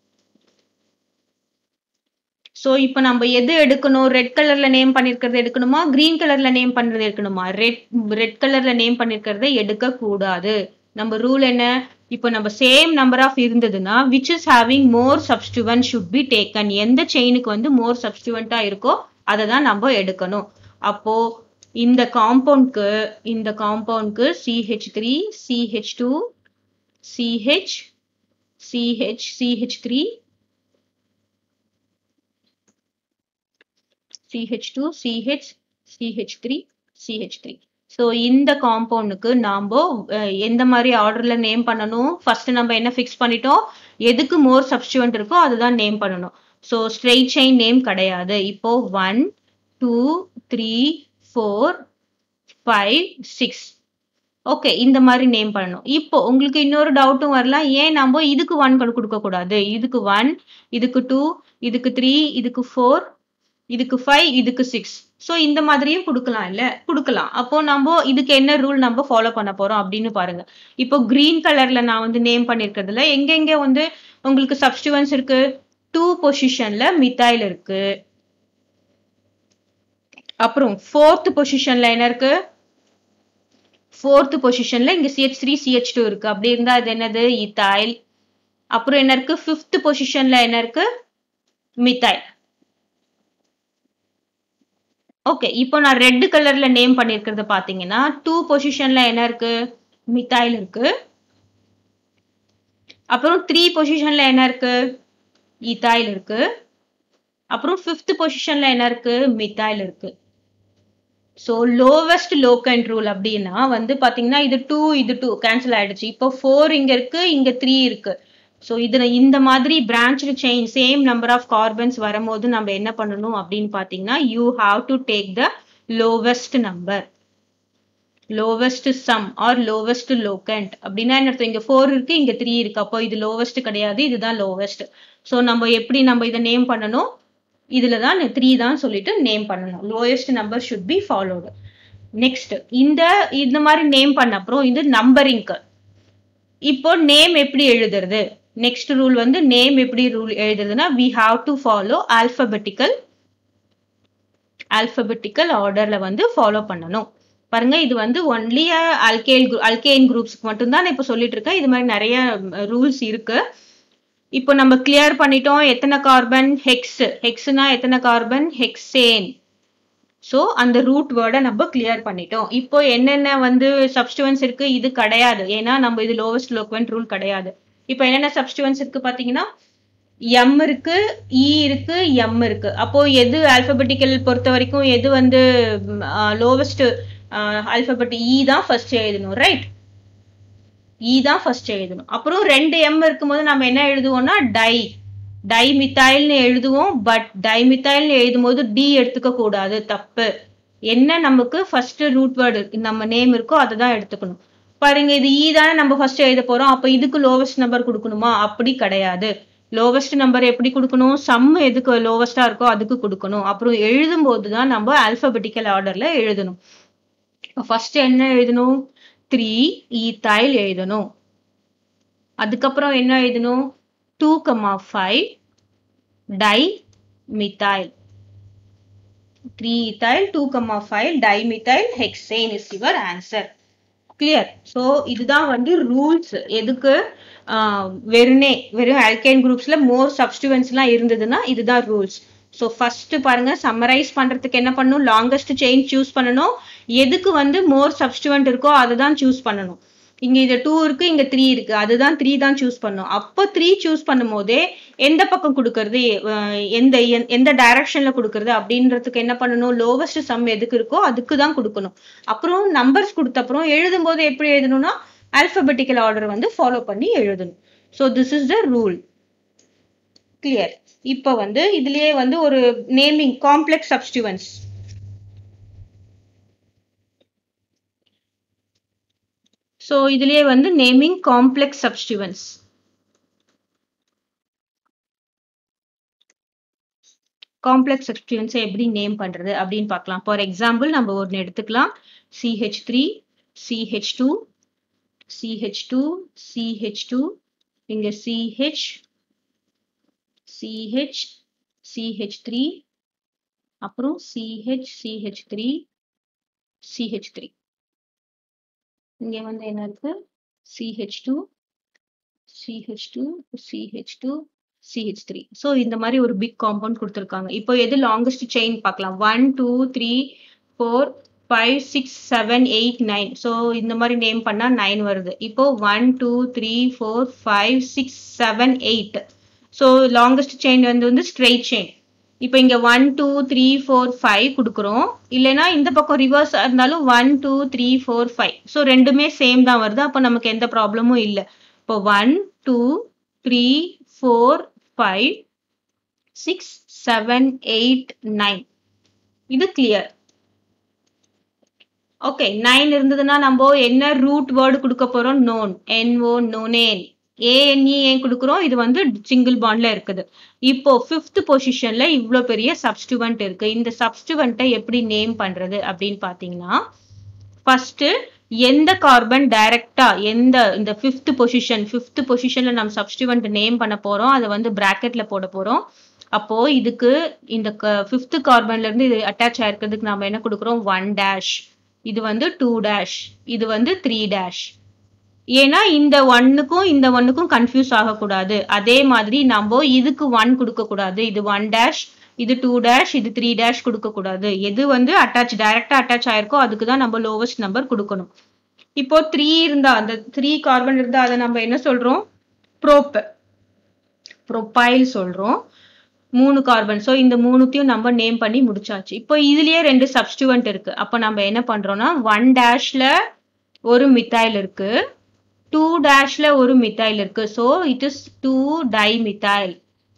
ஸோ இப்போ நம்ம எது எடுக்கணும் ரெட் கலர்ல நேம் பண்ணிருக்கிறது எடுக்கணுமா கிரீன் கலர்ல நேம் பண்றது எடுக்கணுமா ரெட் ரெட் கலர்ல நேம் பண்ணிருக்கிறத எடுக்க கூடாது நம்ம ரூல் என்ன இப்போ நம்ம சேம் நம்பர் ஆஃப் இருந்ததுன்னா which is having more substituent should be taken எந்த செயினுக்கு வந்து மோர் சப்ஸ்டிவன்ட்டா இருக்கோ அதை தான் நம்ம எடுக்கணும் அப்போ இந்த காம்பவுண்ட்க்கு இந்த காம்பவுண்ட்க்கு CH three CH two CH CH CH three CH2, CH, CH3, CH3. So இந்த காம்பவுண்டுக்கு நாம் எந்த மாதிரி ஆர்டரில் நேம் பண்ணணும் ஃபர்ஸ்ட் நம்ம என்ன ஃபிக்ஸ் பண்ணிட்டோம் எதுக்கு மோர் சப்ஸ்டிவன்ட் இருக்கோ அதுதான் நேம் பண்ணணும் ஸோ ஸ்ட்ரெயிட் செயின் நேம் கிடையாது இப்போ one two three four five six okay இந்த மாதிரி நேம் பண்ணணும் இப்போ உங்களுக்கு இன்னொரு டவுட்டும் வரலாம் ஏன் நம்ம இதுக்கு ஒன் கொடுக்க கூடாது இதுக்கு ஒன் இதுக்கு டூ இதுக்கு த்ரீ இதுக்கு ஃபோர் இதுக்கு ஃபைவ் இதுக்கு சிக்ஸ் ஸோ இந்த மாதிரியும் கொடுக்கலாம் இல்ல கொடுக்கலாம் அப்போ நம்ம இதுக்கு என்ன ரூல் நம்ம ஃபாலோ பண்ண போறோம் அப்படின்னு பாருங்க இப்போ கிரீன் கலர்ல நான் வந்து நேம் பண்ணிருக்கிறதுல எங்கெங்க வந்து உங்களுக்கு சப்ஸ்டிவன்ஸ் இருக்கு டூ பொசிஷன்ல மித்தாயில் இருக்கு அப்புறம் ஃபோர்த் பொசிஷன்ல என்ன இருக்கு ஃபோர்த் பொசிஷன்ல இங்க சிஹெச் த்ரீ சிஹெச் டூ இருக்கு அப்படி இருந்தா இது என்னது இத்தாயில் அப்புறம் என்ன இருக்கு ஃபிஃப்த் பொசிஷன்ல என்ன இருக்கு மித்தாயில் ஓகே இப்போ நான் ரெட் கலர்ல நேம் பண்ணிருக்கிறத பாத்தீங்கன்னா டூ பொசிஷன்ல என்ன இருக்கு மித்தாயில் இருக்கு அப்புறம் த்ரீ பொசிஷன்ல என்ன இருக்கு ஈத்தாயில் இருக்கு அப்புறம் ஃபிஃப்த் பொசிஷன்ல என்ன இருக்கு மித்தாயில் இருக்கு ஸோ லோவஸ்ட் லோக்கண்ட் ரூல் அப்படின்னா வந்து பாத்தீங்கன்னா இது டூ இது டூ கேன்சல் ஆயிடுச்சு இப்போ ஃபோர் இங்க இருக்கு இங்க த்ரீ இருக்கு ஸோ இதுல இந்த மாதிரி branch chain same number of carbons வரும்போது நம்ம என்ன பண்ணணும் அப்படின்னு பார்த்தீங்கன்னா you have to take the lowest number lowest sum or lowest locant அப்படின்னா என்ன அர்த்தம் இங்க ஃபோர் இருக்கு இங்க த்ரீ இருக்கு அப்போ இது லோவஸ்ட் கிடையாது இதுதான் லோவஸ்ட் ஸோ நம்ம எப்படி நம்ம இதை நேம் பண்ணணும் இதுல தான் த்ரீ தான் சொல்லிட்டு நேம் பண்ணணும் lowest number should be followed next இந்த இந்த மாதிரி நேம் பண்ண அப்புறம் இது நம்பரிங்க்கு இப்போ நேம் எப்படி எழுதுறது நெக்ஸ்ட் ரூல் வந்து நேம் எப்படி ரூல் எழுதுறதுன்னா we have to follow alphabetical alphabetical ஆர்டர்ல வந்து ஃபாலோ பண்ணணும் பாருங்க இது வந்து ஒன்லி அல்கேல் அல்கேன் குரூப்ஸ்க்கு மட்டும்தான் நான் இப்போ சொல்லிட்டு இருக்கேன் இது மாதிரி நிறைய ரூல்ஸ் இருக்கு இப்போ நம்ம கிளியர் பண்ணிட்டோம் எத்தனை கார்பன் ஹெக்ஸ் ஹெக்ஸ்னா எத்தனை கார்பன் ஹெக்ஸேன் ஸோ அந்த ரூட் வேர்டை நம்ம கிளியர் பண்ணிட்டோம் இப்போ என்னென்ன வந்து சப்ஸ்டிவன்ஸ் இருக்கு இது கிடையாது ஏன்னா நம்ம இது லோவஸ்ட் லோக்வென்ட் ரூல் கிடையாது இப்போ என்னென்ன சப்ஸ்டிவன்ஸ் இருக்கு பாத்தீங்கன்னா எம் இருக்கு இ இருக்கு எம் இருக்கு அப்போ எது ஆல்பபெட்டிக்கல் பொறுத்த வரைக்கும் எது வந்து லோவஸ்ட் ஆல்பபெட் இ தான் ஃபர்ஸ்ட் எழுதணும் ரைட் இ தான் ஃபர்ஸ்ட் எழுதணும் அப்புறம் ரெண்டு எம் இருக்கும்போது நம்ம என்ன எழுதுவோம்னா டை டைமித்தைல்னு எழுதுவோம் பட் டைமித்தைல்னு எழுதும் போது டி எடுத்துக்க கூடாது தப்பு என்ன நமக்கு ஃபர்ஸ்ட் ரூட் வேர்டு நம்ம நேம் இருக்கோ அதை தான் எடுத்துக்கணும் பாருங்க இது இ தானே நம்ம ஃபர்ஸ்ட் எழுத போறோம் அப்ப இதுக்கு லோவஸ்ட் நம்பர் கொடுக்கணுமா அப்படி கிடையாது லோவஸ்ட் நம்பர் எப்படி கொடுக்கணும் சம் எதுக்கு லோவஸ்டா இருக்கோ அதுக்கு கொடுக்கணும் அப்புறம் எழுதும் போது தான் நம்ம ஆல்பபெட்டிக்கல் ஆர்டர்ல எழுதணும் ஃபர்ஸ்ட் என்ன எழுதணும் த்ரீ ஈத்தாயில் எழுதணும் அதுக்கப்புறம் என்ன எழுதணும் two comma five dimethyl three ethyl two comma five dimethyl hexane is your answer clear so இதுதான் வந்து ரூல்ஸ் எதுக்கு வெறுனே வெறும் ஆல்கைன் குரூப்ஸ்ல மோர் சப்ஸ்டிவன்ஸ்லாம் இருந்ததுன்னா இதுதான் ரூல்ஸ் ஸோ ஃபர்ஸ்ட் பாருங்க சம்மரைஸ் பண்றதுக்கு என்ன பண்ணணும் லாங்கஸ்ட் செயின் சூஸ் பண்ணணும் எதுக்கு வந்து மோர் சப்ஸ்டிவன்ட் இருக்கோ அதை தான் சூஸ் பண்ணணும் இங்க இது டூ இருக்கு இங்க த்ரீ இருக்கு அதுதான் த்ரீ தான் சூஸ் பண்ணும் அப்போ த்ரீ சூஸ் பண்ணும் போதே எந்த பக்கம் கொடுக்கறது எந்த எந்த டைரக்ஷன்ல கொடுக்கறது அப்படின்றதுக்கு என்ன பண்ணணும் லோவஸ்ட் சம் எதுக்கு இருக்கோ அதுக்கு தான் கொடுக்கணும் அப்புறம் நம்பர்ஸ் கொடுத்த அப்புறம் எழுதும் போது எப்படி எழுதணும்னா ஆல்பபெட்டிக்கல் ஆர்டர் வந்து ஃபாலோ பண்ணி எழுதணும் so this is the rule clear இப்போ வந்து இதுலயே வந்து ஒரு நேமிங் காம்ப்ளெக்ஸ் சப்ஸ்டிவன்ஸ் ஸோ இதுலயே வந்து நேமிங் காம்ப்ளெக்ஸ் சப்ஸ்டிவன்ஸ் காம்ப்ளெக்ஸ் சப்ஸ்டிவன்ஸை எப்படி நேம் பண்றது அப்படின்னு பார்க்கலாம் ஃபார் எக்ஸாம்பிள் நம்ம ஒன்று எடுத்துக்கலாம் CH three CH two CH two CH two இங்க சிஹெச் சிஹெச் சிஹெச் த்ரீ அப்புறம் CH CH three CH three இங்க வந்து என்ன இருக்கு CH two CH two CH two CH three so இந்த மாதிரி ஒரு பிக் காம்பவுண்ட் கொடுத்துருக்காங்க இப்போ எது லாங்கஸ்ட் செயின் பார்க்கலாம் one two three four five six seven eight nine so இந்த மாதிரி நேம் பண்ணால் நைன் வருது இப்போ one two three four five six seven eight so longest chain வந்து வந்து ஸ்ட்ரெயிட் செயின் இப்போ இங்க one two three four five கொடுக்குறோம் இல்லைன்னா இந்த பக்கம் ரிவர்ஸ் இருந்தாலும் one two three four five so ரெண்டுமே சேம் தான் வருது அப்போ நமக்கு எந்த ப்ராப்ளமும் இல்லை இப்போ one two three four five six seven eight nine இது கிளியர் ஓகே நைன் இருந்ததுன்னா நம்ம என்ன ரூட் வேர்டு கொடுக்க போறோம் நோன் என்ஓ நோனேன் ஏஎன்இ ஏன் கொடுக்குறோம் இது வந்து சிங்கிள் பாண்ட்ல இருக்குது இப்போ ஃபிஃப்த் பொசிஷன்ல இவ்வளோ பெரிய சப்ஸ்டிவன்ட் இருக்கு இந்த சப்ஸ்டிவன்ட்டை எப்படி நேம் பண்றது அப்படின்னு பாத்தீங்கன்னா ஃபர்ஸ்ட் எந்த கார்பன் டைரக்டா எந்த இந்த ஃபிஃப்த் பொசிஷன் ஃபிஃப்த் பொசிஷன்ல நம்ம சப்ஸ்டிவன்ட் நேம் பண்ண போறோம் அதை வந்து பிராக்கெட்ல போட போறோம் அப்போ இதுக்கு இந்த ஃபிஃப்த் கார்பன்ல இருந்து இது அட்டாச் ஆயிருக்கிறதுக்கு நம்ம என்ன கொடுக்குறோம் ஒன் டேஷ் இது வந்து டூ டேஷ் இது வந்து த்ரீ டேஷ் ஏன்னா இந்த ஒன்னுக்கும் இந்த ஒன்னுக்கும் கன்ஃபியூஸ் ஆகக்கூடாது அதே மாதிரி நம்ம இதுக்கு ஒன் கொடுக்க கூடாது இது ஒன் டேஷ் இது டூ டேஷ் இது த்ரீ டேஷ் கொடுக்க கூடாது எது வந்து அட்டாச் டைரக்டா அட்டாச் ஆயிருக்கோ அதுக்கு தான் நம்ம லோவஸ்ட் நம்பர் கொடுக்கணும் இப்போ த்ரீ இருந்தா அந்த த்ரீ கார்பன் இருந்தா அதை நம்ம என்ன சொல்றோம் ப்ரோப் ப்ரொபைல் சொல்றோம் மூணு கார்பன் ஸோ இந்த மூணுத்தையும் நம்ம நேம் பண்ணி முடிச்சாச்சு இப்போ இதுலயே ரெண்டு சப்ஸ்டிவன்ட் இருக்கு அப்போ நம்ம என்ன பண்றோம்னா ஒன் டேஷ்ல ஒரு மித்தைல் இருக்கு டூ டேஷ்ல ஒரு மித்தைல் இருக்கு so it is two dimethyl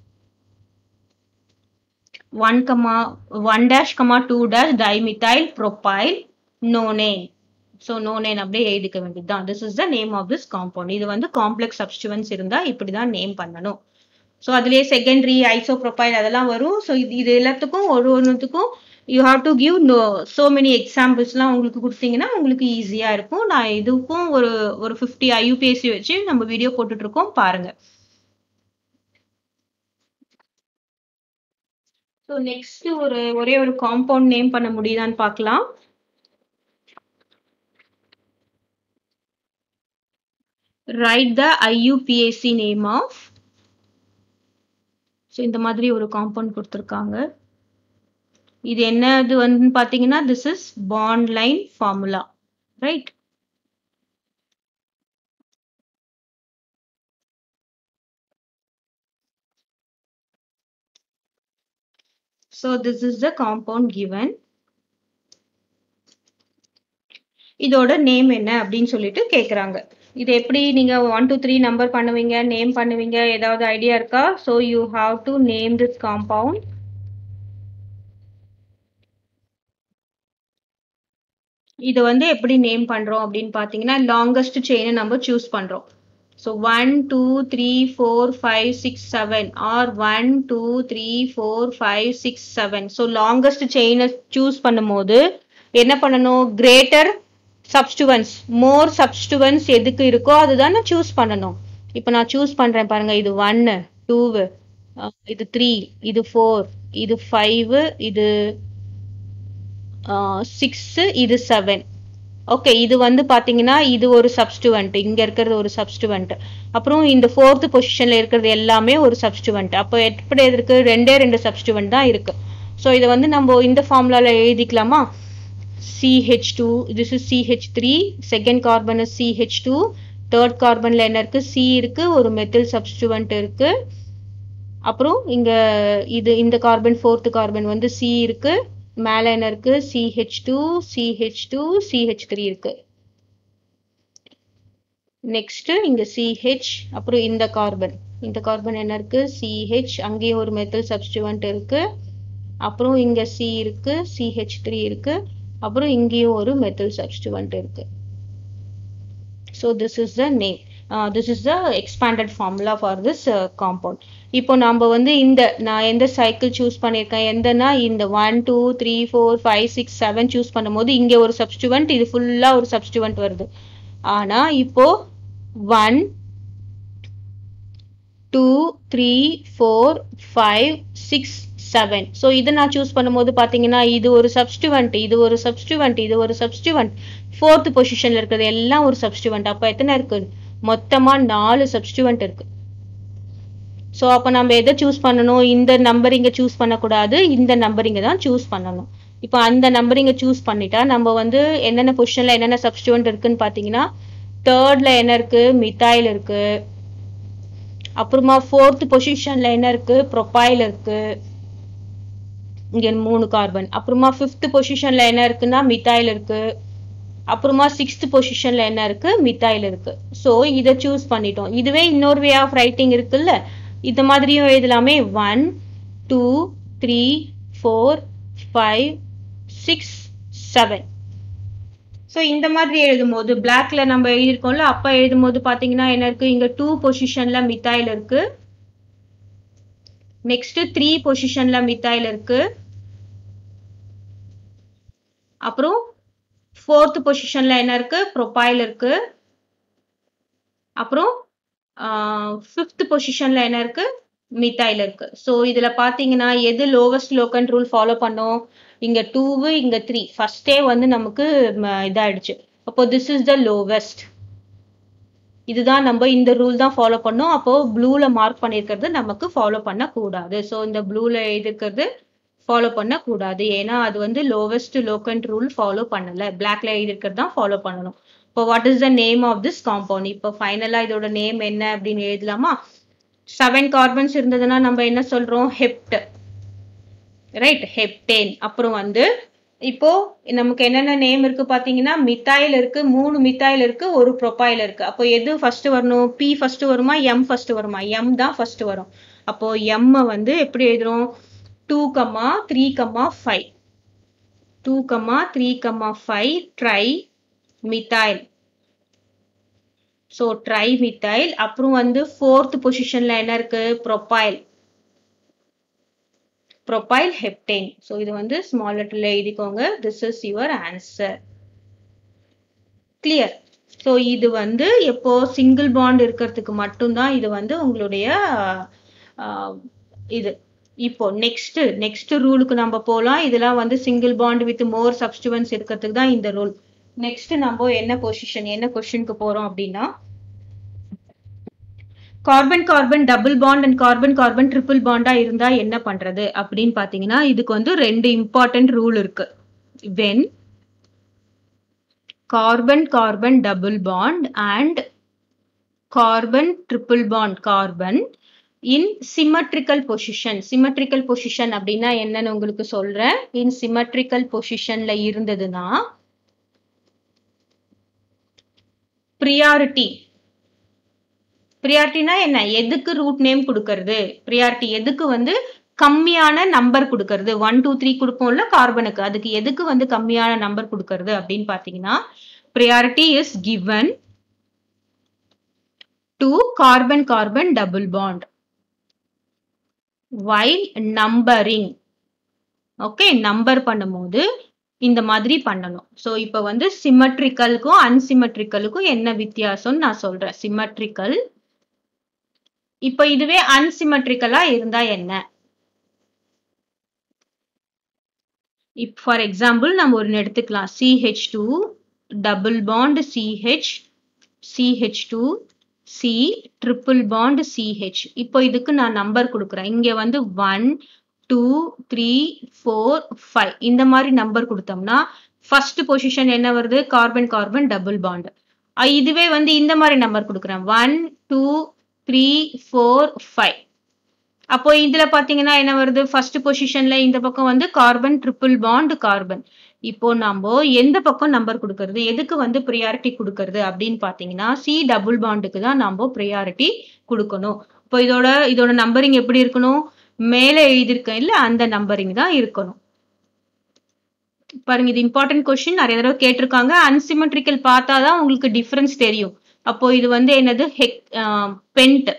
one comma one dash comma two dash dimethyl propyl nonane so nonane அப்படியே எழுதிக்க வேண்டியதுதான் this is the name of this compound இது வந்து காம்ப்ளெக்ஸ் சப்ஸ்டிவன்ஸ் இருந்தா இப்படிதான் நேம் பண்ணணும் ஸோ அதுலேயே செகண்டரி ஐசோப்ரோபைல் அதெல்லாம் வரும் ஸோ இது இது எல்லாத்துக்கும் ஒரு ஒன்றுத்துக்கும் you have to give no so many எக்ஸாம்பிள்ஸ்லாம் உங்களுக்கு கொடுத்தீங்கன்னா உங்களுக்கு ஈஸியாக இருக்கும் நான் இதுக்கும் ஒரு ஒரு ஃபிஃப்டி ஐயூபிஎஸ்சி வச்சு நம்ம வீடியோ போட்டுட்ருக்கோம் பாருங்கள் ஸோ நெக்ஸ்ட் ஒரு ஒரே ஒரு காம்பவுண்ட் நேம் பண்ண முடியுதான்னு பார்க்கலாம் right the IUPAC name of so இந்த மாதிரி ஒரு காம்பவுண்ட் கொடுத்துருக்காங்க இது என்னது வந்து பார்த்தீங்கன்னா this is bond line formula right So this is the compound given. இதோட நேம் என்ன அப்படின்னு சொல்லிட்டு கேட்குறாங்க இது எப்படி நீங்க ஒன் டூ த்ரீ நம்பர் பண்ணுவீங்க நேம் பண்ணுவீங்க ஏதாவது ஐடியா இருக்கா so you have to name this compound இது வந்து எப்படி நேம் பண்றோம் அப்படின்னு பார்த்தீங்கன்னா லாங்கஸ்ட் செயினை நம்ம சூஸ் பண்றோம் so one two three four five six seven or one two three four five six seven so longest செயினை சூஸ் பண்ணும்போது என்ன பண்ணணும் கிரேட்டர் சப்ஸ்டுவன்ஸ் மோர் சப்ஸ்டுவன்ஸ் எதுக்கு இருக்கோ அதுதான் நான் சூஸ் பண்ணணும் இப்போ நான் சூஸ் பண்ணுறேன் பாருங்க இது ஒன்னு டூவு இது த்ரீ இது ஃபோர் இது ஃபைவ் இது சிக்ஸு இது செவன் ஓகே இது வந்து பார்த்தீங்கன்னா இது ஒரு சப்ஸ்டுவெண்ட் இங்கே இருக்கிறது ஒரு சப்ஸ்டுவெண்ட் அப்புறம் இந்த ஃபோர்த்து பொசிஷனில் இருக்கிறது எல்லாமே ஒரு சப்ஸ்டுவெண்ட் அப்போ எப்படி இருக்கு ரெண்டே ரெண்டு சப்ஸ்டுவெண்ட் தான் இருக்கு ஸோ இதை வந்து நம்ம இந்த ஃபார்முலாவில் எழுதிக்கலாமா CH two this is CH three second carbon is CH two third கார்பனில் என்ன இருக்கு சி இருக்கு ஒரு மெத்தில் சப்ஸ்டுவெண்ட் இருக்கு அப்புறம் இங்கே இது இந்த கார்பன் ஃபோர்த்து கார்பன் வந்து சி இருக்கு மேலே என்ன இருக்கு CH two CH two CH three இருக்கு நெக்ஸ்ட் இங்க சிஹெச் அப்புறம் இந்த கார்பன் இந்த கார்பன் என்ன இருக்கு சிஹெச் அங்கேயும் ஒரு மெத்தல் சப்ஸ்டிவெண்ட் இருக்கு அப்புறம் இங்க சி இருக்கு சிஹெச் த்ரீ இருக்கு அப்புறம் இங்கேயும் ஒரு மெத்தல் சப்ஸ்டிவெண்ட் இருக்கு so this is the name this is the expanded formula for this compound இப்போ நம்ம வந்து இந்த நான் எந்த சைக்கிள் சூஸ் பண்ணியிருக்கேன் எந்தனா இந்த one two three four five six seven choose பண்ணும்போது இங்கே ஒரு சப்ஸ்டிவெண்ட் இது ஃபுல்லாக ஒரு சப்ஸ்டிவெண்ட் வருது ஆனால் இப்போ one two three four five six seven so இதை நான் சூஸ் பண்ணும்போது பார்த்தீங்கன்னா இது ஒரு சப்ஸ்டிவெண்ட் இது ஒரு சப்ஸ்டிவெண்ட் இது ஒரு சப்ஸ்டிவெண்ட் ஃபோர்த் பொசிஷனில் இருக்கிறது எல்லாம் ஒரு சப்ஸ்டிவெண்ட் அப்போ எத்தனை இருக்கு மொத்தமாக நாலு சப்ஸ்டிவெண்ட் இருக்கு ஸோ அப்போ நம்ம எதை சூஸ் பண்ணணும் இந்த நம்பரிங்கை சூஸ் பண்ணக்கூடாது இந்த நம்பரிங்கை தான் சூஸ் பண்ணணும் இப்போ அந்த நம்பரிங்கை சூஸ் பண்ணிட்டா நம்ம வந்து என்னென்ன பொசிஷனில் என்னென்ன சப்ஸ்டிவெண்ட் இருக்குன்னு பார்த்தீங்கன்னா தேர்டில் என்ன இருக்கு மித்தாயில் இருக்கு அப்புறமா ஃபோர்த் பொசிஷனில் என்ன இருக்கு ப்ரொபைல் இருக்கு இங்க மூணு கார்பன் அப்புறமா ஃபிஃப்த் பொசிஷன்ல என்ன இருக்குன்னா மித்தாயில் இருக்கு அப்புறமா சிக்ஸ்த் பொசிஷன்ல என்ன இருக்கு மித்தாயில் இருக்கு ஸோ இதை சூஸ் பண்ணிட்டோம் இதுவே இன்னொரு வே ஆஃப் ரைட்டிங் இருக்குல்ல இந்த மாதிரியும் எழுதலாமே one two three four five six seven so இந்த மாதிரி எழுதும்போது பிளாக்ல நம்ம எழுதியிருக்கோம்ல அப்போ எழுதும்போது பார்த்தீங்கன்னா என்ன இருக்கு இங்க டூ பொசிஷன்ல மித்தாயில் இருக்கு நெக்ஸ்ட் த்ரீ பொசிஷன்ல மித்தாயில் இருக்கு அப்புறம் ஃபோர்த் பொசிஷன்ல என்ன இருக்கு ப்ரொபைல் இருக்கு அப்புறம் ஃபிஃப்த் பொசிஷன்ல என்ன இருக்கு மித்தாயில் இருக்கு ஸோ இதுல பாத்தீங்கன்னா எது லோவஸ்ட் லோக்கன் ரூல் ஃபாலோ பண்ணோம் இங்க டூவு இங்க த்ரீ ஃபர்ஸ்டே வந்து நமக்கு இதாயிடுச்சு அப்போ திஸ் இஸ் த லோவஸ்ட் இதுதான் நம்ம இந்த ரூல் தான் ஃபாலோ பண்ணோம் அப்போ ப்ளூல மார்க் பண்ணியிருக்கிறது நமக்கு ஃபாலோ பண்ணக்கூடாது ஸோ இந்த ப்ளூல எழுதிருக்கிறது ஃபாலோ பண்ணக்கூடாது ஏன்னா அது வந்து லோவஸ்ட் லோக்கன்ட் ரூல் ஃபாலோ பண்ணல பிளாக்ல எழுதிருக்கிறது தான் ஃபாலோ பண்ணணும் இப்போ what is the name of this compound இப்போ ஃபைனலாக இதோட நேம் என்ன அப்படின்னு எழுதலாமா செவன் கார்பன்ஸ் இருந்ததுன்னா நம்ம என்ன சொல்றோம் ஹெப்ட் ரைட் ஹெப்டேன் அப்புறம் வந்து இப்போ நமக்கு என்னென்ன நேம் இருக்கு பாத்தீங்கன்னா மித்தாயில் இருக்கு மூணு மித்தாயில் இருக்கு ஒரு ப்ரொபைல் இருக்கு அப்போ எது ஃபர்ஸ்ட் வரணும் பி ஃபர்ஸ்ட் வருமா எம் ஃபர்ஸ்ட் வருமா எம் தான் ஃபர்ஸ்ட் வரும் அப்போ எம் வந்து எப்படி எழுதுறோம் two comma three comma five two comma three comma five trimethyl so trimethyl அப்புறம் வந்து ஃபோர்த் பொசிஷன்ல என்ன இருக்கு ப்ரொபைல் ப்ரொபைல் ஹெப்டேன் ஸோ இது வந்து ஸ்மால் லெட்டர்ல எழுதிக்கோங்க this is your answer clear so இது வந்து எப்போ சிங்கிள் பாண்ட் இருக்கிறதுக்கு மட்டும்தான் இது வந்து உங்களுடைய இது இப்போ நெக்ஸ்ட் நெக்ஸ்ட் ரூலுக்கு நம்ம போகலாம் இதெல்லாம் வந்து single bond with more substituents இருக்கிறதுக்கு தான் இந்த ரூல் நெக்ஸ்ட் நம்ம என்ன பொசிஷன் என்ன கொஸ்டினுக்கு போறோம் அப்படின்னா carbon carbon double bond and carbon carbon triple பாண்டா இருந்தா என்ன பண்றது அப்படின்னு பாத்தீங்கன்னா இதுக்கு வந்து ரெண்டு இம்பார்ட்டன்ட் ரூல் இருக்கு when carbon carbon double bond and carbon triple bond carbon in symmetrical position symmetrical position அப்படின்னா என்னன்னு உங்களுக்கு சொல்றேன் in symmetrical positionல இருந்ததுன்னா priority ப்ரியாரிட்டினா என்ன எதுக்கு ரூட் நேம் கொடுக்கறது ப்ரியாரிட்டி எதுக்கு வந்து கம்மியான நம்பர் கொடுக்கறது ஒன் டூ த்ரீ கொடுப்போம்ல கார்பனுக்கு அதுக்கு எதுக்கு வந்து கம்மியான நம்பர் கொடுக்கறது அப்படின்னு பாத்தீங்கன்னா priority is given to carbon carbon double bond while numbering okay number பண்ணும்போது இந்த மாதிரி பண்ணணும் ஸோ இப்போ வந்து சிமெட்ரிக்கலுக்கும் அன்சிமெட்ரிக்கலுக்கும் என்ன வித்தியாசம்னு நான் சொல்றேன் சிமெட்ரிக்கல் இப்போ இதுவே அன்சிமெட்ரிக்கலா இருந்தா என்ன இப் ஃபார் எக்ஸாம்பிள் நம்ம ஒரு எடுத்துக்கலாம் CH two double bond CH CH two C triple bond CH இப்போ இதுக்கு நான் நம்பர் கொடுக்குறேன் இங்க வந்து one two three four five இந்த மாதிரி நம்பர் கொடுத்தோம்னா ஃபர்ஸ்ட் பொசிஷன் என்ன வருது கார்பன் கார்பன் டபுள் பாண்ட் இதுவே வந்து இந்த மாதிரி நம்பர் கொடுக்குறேன் one two three four five அப்போ இதுல பாத்தீங்கன்னா என்ன வருது ஃபர்ஸ்ட் பொசிஷன்ல இந்த பக்கம் வந்து கார்பன் ட்ரிபிள் பாண்ட் கார்பன் இப்போ நம்ம எந்த பக்கம் நம்பர் கொடுக்கறது எதுக்கு வந்து ப்ரியாரிட்டி கொடுக்கறது அப்படின்னு பாத்தீங்கன்னா சி டபுள் பாண்டுக்கு தான் நம்ம ப்ரியாரிட்டி கொடுக்கணும் இப்போ இதோட இதோட நம்பரிங் எப்படி இருக்கணும் மேலே எழுதியிருக்கேன் இல்ல அந்த நம்பரிங் தான் இருக்கணும் பாருங்க இது இம்பார்ட்டன்ட் கொஸ்டின் நிறைய தடவை கேட்டிருக்காங்க அன்சிமெட்ரிக்கல் பார்த்தாதான் உங்களுக்கு டிஃபரன்ஸ் தெரியும் அப்போ இது வந்து என்னது ஹெக் பென்ட்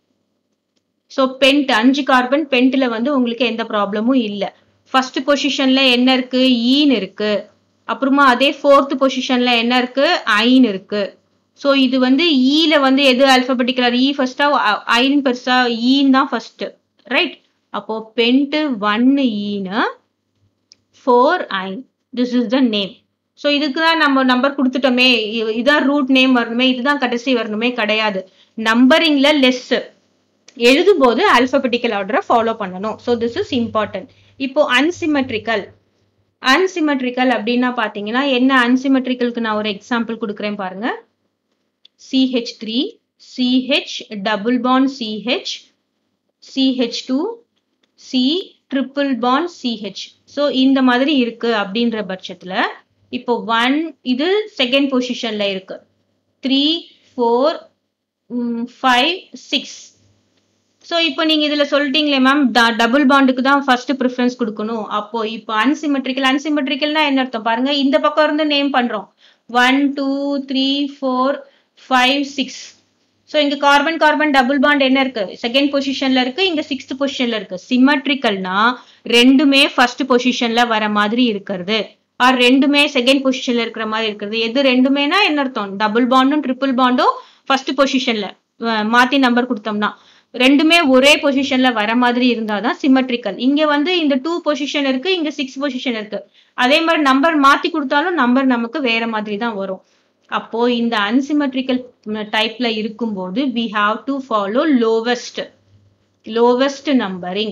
ஸோ பென்ட் அஞ்சு கார்பன் பென்ட்ல வந்து உங்களுக்கு எந்த ப்ராப்ளமும் இல்லை ஃபர்ஸ்ட் பொசிஷன்ல என்ன இருக்கு ஈன் இருக்கு அப்புறமா அதே ஃபோர்த் பொசிஷன்ல என்ன இருக்கு ஐன் இருக்கு ஸோ இது வந்து ஈல வந்து எது ஆல்பபெட்டிக்கலர் இ ஃபர்ஸ்டா ஐன் பெருசா ஈன் தான் ஃபர்ஸ்ட் ரைட் அப்போ பென்ட் ஒன்னு ene four yne this is the name so இதுக்கு தான் நம்ம நம்பர் கொடுத்துட்டோமே இதான் ரூட் நேம் வரணுமே இதுதான் கடைசி வரணுமே கிடையாது நம்பரிங்ல லெஸ் எழுதும் போது ஆல்பபெட்டிக்கல் ஆர்டரை ஃபாலோ பண்ணணும் ஸோ திஸ் இஸ் இம்பார்ட்டன்ட் இப்போ அன்சிமெட்ரிக்கல் அன்சிமெட்ரிக்கல் அப்படின்னா பாத்தீங்கன்னா என்ன அன்சிமெட்ரிக்கலுக்கு நான் ஒரு எக்ஸாம்பிள் கொடுக்குறேன் பாருங்க CH three CH double bond CH CH two C triple bond CH so இந்த மாதிரி இருக்கு அப்படின்ற பட்சத்துல இப்போ ஒன் இது செகண்ட் பொசிஷன்ல இருக்கு three four five six so இப்போ நீங்க இதுல சொல்லிட்டீங்களே மேம் டபுள் பாண்டுக்கு தான் ஃபர்ஸ்ட் ப்ரிஃபரன்ஸ் கொடுக்கணும் அப்போ இப்போ அன்சிமெட்ரிக்கல் அன்சிமெட்ரிக்கல்னா என்ன அர்த்தம் பாருங்க இந்த பக்கம் இருந்து நேம் பண்றோம் one two three four five six so இங்க கார்பன் கார்பன் டபுள் பாண்ட் என்ன இருக்கு செகண்ட் பொசிஷன்ல இருக்கு இங்க சிக்ஸ்த் பொசிஷன்ல இருக்கு சிமெட்ரிக்கல்னா ரெண்டுமே ஃபர்ஸ்ட் பொசிஷன்ல வர மாதிரி இருக்கிறது ஆர் ரெண்டுமே செகண்ட் பொசிஷன்ல இருக்கிற மாதிரி இருக்கிறது எது ரெண்டுமேனா என்ன அர்த்தம் டபுள் பாண்டும் ட்ரிபிள் பாண்டும் ஃபர்ஸ்ட் பொசிஷன்ல மாத்தி நம்பர் கொடுத்தோம்னா ரெண்டுமே ஒரே பொசிஷன்ல வர மாதிரி இருந்தாதான் சிமெட்ரிக்கல் இங்க வந்து இந்த டூ பொசிஷன் இருக்கு இங்க சிக்ஸ் பொசிஷன் இருக்கு அதே மாதிரி நம்பர் மாத்தி கொடுத்தாலும் நம்பர் நமக்கு வேற மாதிரி தான் வரும் அப்போ இந்த அன்சிமெட்ரிக்கல் டைப்ல இருக்கும்போது we have to follow lowest lowest numbering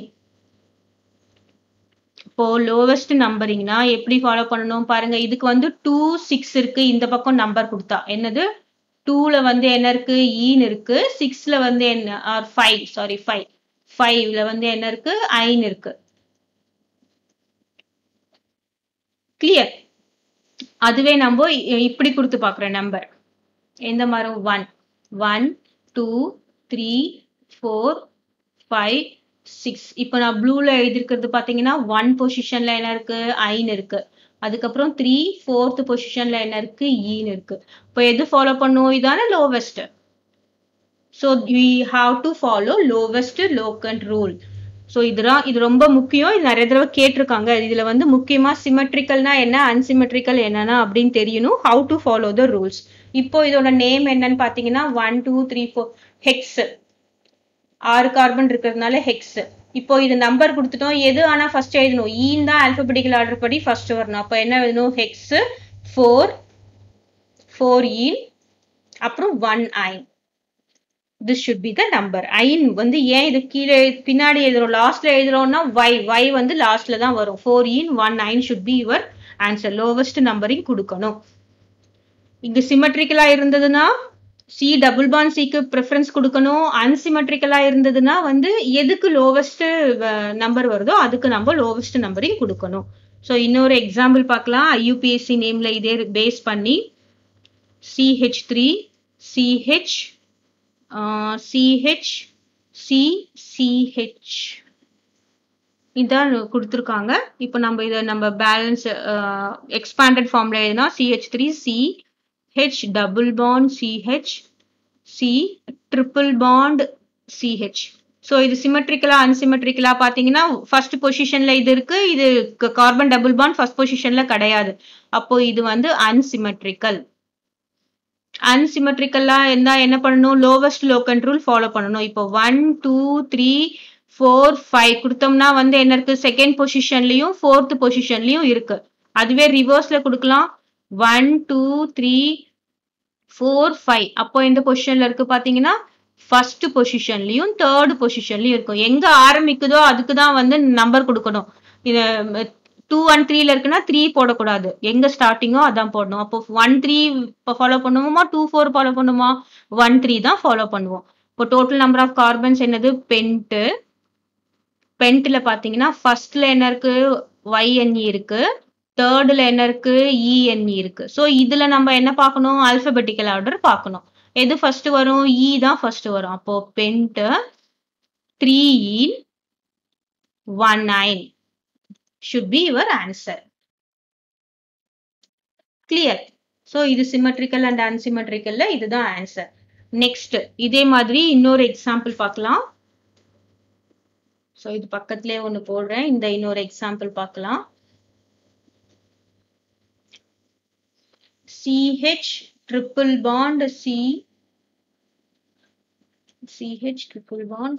இப்போ லோவஸ்ட் நம்பரிங்னா எப்படி ஃபாலோ பண்ணணும் பாருங்க இதுக்கு வந்து டூ சிக்ஸ் இருக்கு இந்த பக்கம் நம்பர் கொடுத்தா என்னது டூல வந்து என்ன இருக்கு ஈன் இருக்கு சிக்ஸ்ல வந்து என்ன ஆர் ஃபைவ் சாரி ஃபைவ் ஃபைவ்ல வந்து என்ன இருக்கு ஐன் இருக்கு கிளியர் அதுவே நம்ம இப்படி கொடுத்து பாக்குறோம் நம்பர் எந்த மாதிரி one one two three four five six இப்போ நான் ப்ளூல எழுதிருக்கிறது பாத்தீங்கன்னா ஒன் பொசிஷன்ல என்ன இருக்கு ஐன் இருக்கு அதுக்கப்புறம் த்ரீ ஃபோர்த் பொசிஷன்ல என்ன இருக்கு ஈன்னு இருக்கு இப்போ எது ஃபாலோ பண்ணும் இதான lowest so we have to follow lowest locant rule so இதுதான் இது ரொம்ப முக்கியம் இது நிறைய தடவை கேட்டிருக்காங்க இதுல வந்து முக்கியமா சிமெட்ரிக்கல்னா என்ன அன்சிமெட்ரிக்கல் என்னன்னா அப்படின்னு தெரியணும் how to follow the rules இப்போ இதோட நேம் என்னன்னு பாத்தீங்கன்னா one two three four hex ஆறு கார்பன் இருக்கிறதுனால ஹெக்ஸ் இப்போ இது நம்பர் கொடுத்துட்டோம் எது ஆனா ஃபர்ஸ்ட் எழுதணும் ஈன் தான் ஆல்பபெட்டிக்கல் ஆர்டர் படி ஃபர்ஸ்ட் வரணும் அப்போ என்ன எழுதணும் ஹெக்ஸ் ஃபோர் ஃபோர் ஈன் அப்புறம் one yne this should be the number yne வந்து ஏன் இது கீழே பின்னாடி எழுதுறோம் லாஸ்ட்ல எழுதுறோம்னா ஒய் ஒய் வந்து லாஸ்ட்ல தான் வரும் four en one yne should be your answer lowest numbering கொடுக்கணும் இங்க சிமெட்ரிக்கலா இருந்ததுன்னா சி டபுள் பான் சிக்கு ப்ரிஃபரன்ஸ் கொடுக்கணும் அன்சிமெட்ரிக்கலா இருந்ததுன்னா வந்து எதுக்கு லோவஸ்ட் நம்பர் வருதோ அதுக்கு நம்ம லோவஸ்ட் நம்பரிங் கொடுக்கணும் ஸோ இன்னொரு எக்ஸாம்பிள் பார்க்கலாம் ஐயூபிஎஸ்சி நேம்ல இதே பேஸ் பண்ணி CH three CH CH C CH இதான் கொடுத்துருக்காங்க இப்போ நம்ம இதை நம்ம பேலன்ஸ் எக்ஸ்பாண்டட் ஃபார்ம்ல எழுதினா CH three C H double bond CH C triple bond CH so இது சிமெட்ரிக்கலா அன்சிமெட்ரிக்கலா பார்த்தீங்கன்னா ஃபர்ஸ்ட் பொசிஷன்ல இது இருக்கு இது கார்பன் டபுள் பாண்ட் ஃபர்ஸ்ட் பொசிஷன்ல கிடையாது அப்போ இது வந்து அன்சிமெட்ரிக்கல் அன்சிமெட்ரிக்கல்லா இருந்தா என்ன பண்ணணும் லோவஸ்ட் லோ கண்ட்ரோல் ஃபாலோ பண்ணணும் இப்போ one two three four five கொடுத்தோம்னா வந்து என்ன இருக்கு செகண்ட் பொசிஷன்லயும் ஃபோர்த் பொசிஷன்லயும் இருக்கு அதுவே ரிவர்ஸ்ல கொடுக்கலாம் one two three four five அப்போ எந்த பொசிஷன்ல இருக்கு பாத்தீங்கன்னா ஃபர்ஸ்ட் பொசிஷன்லயும் தேர்ட் பொசிஷன்லயும் இருக்கும் எங்க ஆரம்பிக்குதோ அதுக்கு தான் வந்து நம்பர் கொடுக்கணும் இது டூ ஒன் த்ரீல இருக்குன்னா த்ரீ போடக்கூடாது எங்க ஸ்டார்டிங்கோ அதான் போடணும் அப்போ ஒன் த்ரீ ஃபாலோ பண்ணுவோமா டூ ஃபோர் ஃபாலோ பண்ணுவோமா ஒன் த்ரீ தான் ஃபாலோ பண்ணுவோம் இப்போ டோட்டல் நம்பர் ஆஃப் கார்பன்ஸ் என்னது பென்ட்டு பென்ட்ல பாத்தீங்கன்னா ஃபர்ஸ்ட்ல என்ன இருக்கு ஒய்என்இ இருக்கு தேர்ட்ல என்ன இருக்கு இஎன்இ இருக்கு ஸோ இதுல நம்ம என்ன பார்க்கணும் ஆல்பபெட்டிக்கல் ஆர்டர் பார்க்கணும் எது ஃபர்ஸ்ட் வரும் இ தான் ஃபர்ஸ்ட் வரும் அப்போ pent three en one yne should be your answer. Clear? So, இது symmetrical and unsymmetrical இதுதான் answer. Next, இதே மாதிரி இன்னொரு எக்ஸாம்பிள் பார்க்கலாம். ஸோ இது பக்கத்துலேயே ஒன்று போடுறேன் இந்த இன்னொரு எக்ஸாம்பிள் பார்க்கலாம் CH triple bond C CH triple bond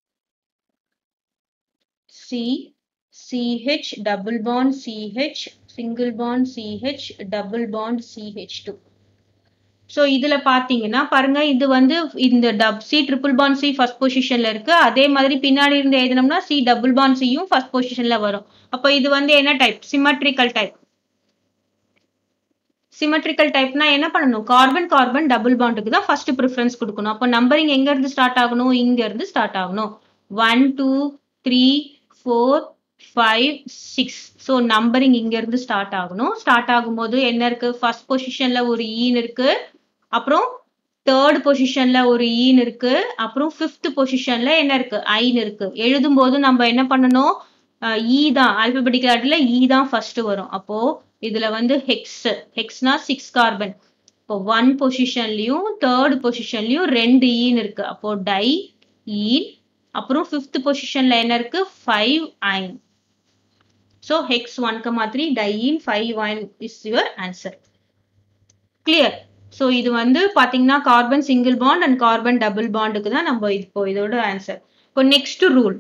C CH double bond CH single bond CH double bond CH2 so இதுல பாத்தீங்கன்னா பாருங்க இது வந்து இந்த டப் C triple bond C first பொசிஷன்ல இருக்கு அதே மாதிரி பின்னாடி இருந்து எழுதினோம்னா சி டபுள் பாண்ட் சியும் ஃபர்ஸ்ட் பொசிஷன்ல வரும் அப்போ இது வந்து என்ன டைப் சிமெட்ரிக்கல் டைப் சிமெட்ரிக்கல் டைப்னா என்ன பண்ணணும் கார்பன் கார்பன் டபுள் பாண்டுக்கு தான் ஃபர்ஸ்ட் ப்ரிஃபரன்ஸ் கொடுக்கணும் அப்போ நம்பரிங் எங்க இருந்து ஸ்டார்ட் ஆகணும் இங்க இருந்து ஸ்டார்ட் ஆகணும் one two three four five six so numbering இங்க இருந்து ஸ்டார்ட் ஆகணும் ஸ்டார்ட் ஆகும்போது என்ன இருக்கு ஃபர்ஸ்ட் பொசிஷன்ல ஒரு ஈன் இருக்கு அப்புறம் தேர்ட் பொசிஷன்ல ஒரு ஈன் இருக்கு அப்புறம் ஃபிஃப்த் பொசிஷன்ல என்ன இருக்கு ஐன் இருக்கு எழுதும் போது நம்ம என்ன பண்ணணும் இ தான் ஆல்பபெட்டிக்கல் ஆர்டர்ல இ தான் ஃபர்ஸ்ட் வரும் அப்போ இதுல வந்து ஹெக்ஸ் ஹெக்ஸ்னா சிக்ஸ் கார்பன் இப்போ ஒன் பொசிஷன்லயும் தேர்ட் பொசிஷன்லயும் ரெண்டு ஈன் இருக்கு அப்போ டை ஈன் அப்புறம் ஃபிஃப்த் பொசிஷன்ல என்ன இருக்கு five yne so hex one comma three diene five yne is your answer clear so இது வந்து பார்த்தீங்கன்னா carbon single bond and carbon double பாண்டுக்கு தான் நம்ம இப்போ இதோட ஆன்சர் இப்போ நெக்ஸ்ட் ரூல்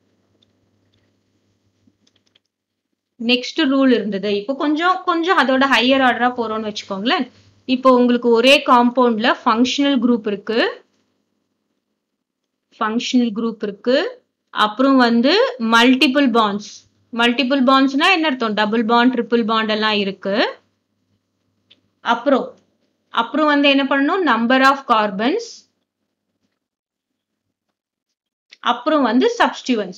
நெக்ஸ்ட் ரூல் இருந்தது இப்போ கொஞ்சம் கொஞ்சம் அதோட ஹையர் ஆர்டரா போறோம்னு வச்சுக்கோங்களேன் இப்போ உங்களுக்கு ஒரே காம்பவுண்ட்ல ஃபங்க்ஷனல் குரூப் இருக்கு ஃபங்க்ஷனல் குரூப் இருக்கு அப்புறம் வந்து மல்டிபிள் பாண்ட்ஸ் மல்டிபிள் பாண்ட்ஸ்னா என்ன அர்த்தம் டபுள் பாண்ட் ட்ரிபிள் பாண்ட் எல்லாம் இருக்கு அப்புறம் அப்புறம் வந்து என்ன பண்ணணும் நம்பர் ஆஃப் கார்பன்ஸ் அப்புறம் வந்து சப்ஸ்டிவன்ஸ்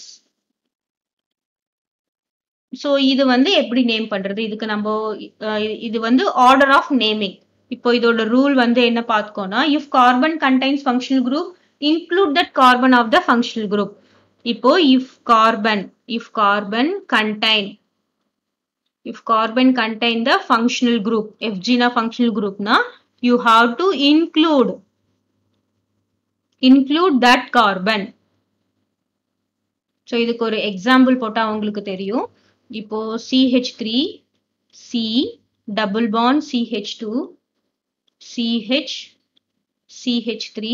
ஸோ இது வந்து எப்படி நேம் பண்றது இதுக்கு நம்ம இது வந்து ஆர்டர் ஆஃப் நேமிங் இப்போ இதோட ரூல் வந்து என்ன பார்த்துக்கோனா if carbon contains functional group include that carbon of the functional group இப்போ if carbon if carbon contain if carbon contain the functional group fg na functional group na you have to include include that carbon ஸோ இதுக்கு ஒரு example போட்டால் உங்களுக்கு தெரியும் இப்போ CH three C double bond CH two CH CH three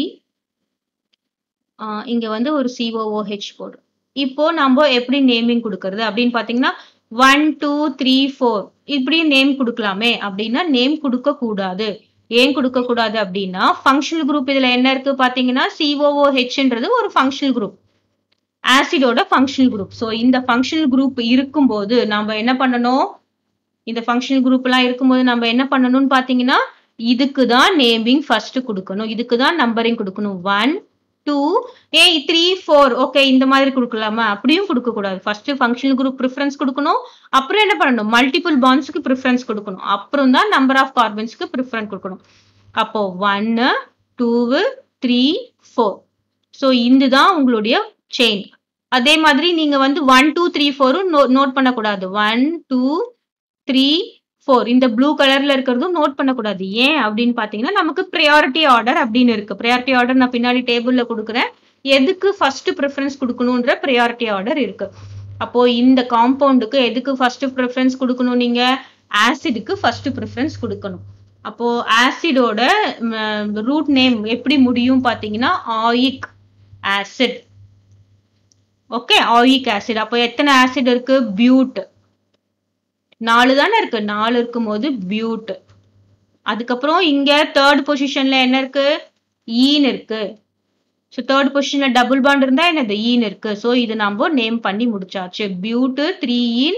இங்கே வந்து ஒரு சிஓஓஹெச் போடுறோம் இப்போ நம்ம எப்படி நேமிங் கொடுக்கறது அப்படின்னு பார்த்தீங்கன்னா ஒன் டூ த்ரீ ஃபோர் இப்படி நேம் கொடுக்கலாமே அப்படின்னா நேம் கொடுக்க கூடாது ஏன் கொடுக்க கூடாது அப்படின்னா ஃபங்க்ஷனல் குரூப் இதுல என்ன இருக்கு பாத்தீங்கன்னா சிஓஓஹெச்ன்றது ஒரு ஃபங்க்ஷனல் குரூப் ஆசிடோட ஃபங்க்ஷனல் குரூப் ஸோ இந்த ஃபங்க்ஷனல் குரூப் இருக்கும்போது நம்ம என்ன பண்ணணும் இந்த ஃபங்க்ஷனல் குரூப் எல்லாம் இருக்கும்போது நம்ம என்ன பண்ணணும்னு பாத்தீங்கன்னா இதுக்கு தான் நேமிங் ஃபர்ஸ்ட் கொடுக்கணும் இதுக்கு தான் நம்பரிங் கொடுக்கணும் ஒன் டூ ஏ த்ரீ ஃபோர் ஓகே இந்த மாதிரி கொடுக்கலாமா அப்படியும் கொடுக்க கூடாது ஃபர்ஸ்ட் ஃபங்க்ஷனல் குரூப் ப்ரிஃபரன்ஸ் கொடுக்கணும் அப்புறம் என்ன பண்ணணும் மல்டிபிள் பாண்ட்ஸ்க்கு ப்ரிஃபரன்ஸ் கொடுக்கணும் அப்புறம் தான் நம்பர் ஆஃப் கார்பன்ஸ்க்கு ப்ரிஃபரன்ஸ் கொடுக்கணும் அப்போ ஒன்னு டூவு த்ரீ ஃபோர் ஸோ இதுதான் உங்களுடைய செயின் அதே மாதிரி நீங்க வந்து ஒன் டூ த்ரீ ஃபோரும் நோட் பண்ணக்கூடாது ஒன் டூ த்ரீ ஃபோர் இந்த ப்ளூ கலர்ல இருக்கிறதும் நோட் பண்ணக்கூடாது ஏன் அப்படின்னு பாத்தீங்கன்னா நமக்கு ப்ரையாரிட்டி ஆர்டர் அப்படின்னு இருக்கு ப்ரையாரிட்டி ஆர்டர் நான் பின்னாடி டேபிள்ல கொடுக்குறேன் எதுக்கு ஃபர்ஸ்ட் ப்ரிஃபரன்ஸ் கொடுக்கணுன்ற ப்ரையாரிட்டி ஆர்டர் இருக்கு அப்போ இந்த காம்பவுண்டுக்கு எதுக்கு ஃபர்ஸ்ட் ப்ரிஃபரன்ஸ் கொடுக்கணும் நீங்க ஆசிடுக்கு ஃபர்ஸ்ட் ப்ரிஃபரன்ஸ் கொடுக்கணும் அப்போ ஆசிடோட ரூட் நேம் எப்படி முடியும் பாத்தீங்கன்னா oic acid okay oic acid அப்போ எத்தனை ஆசிட் இருக்கு பியூட் நாலு தானே இருக்கு நாலு இருக்கும் போது பியூட் அதுக்கப்புறம் இங்க தேர்ட் பொசிஷன்ல என்ன இருக்கு ஈன் இருக்கு ஸோ தேர்ட் பொசிஷன்ல டபுள் பாண்ட் இருந்தா என்னது ஈன் இருக்கு ஸோ இது நம்ம நேம் பண்ணி முடிச்சாச்சு but three in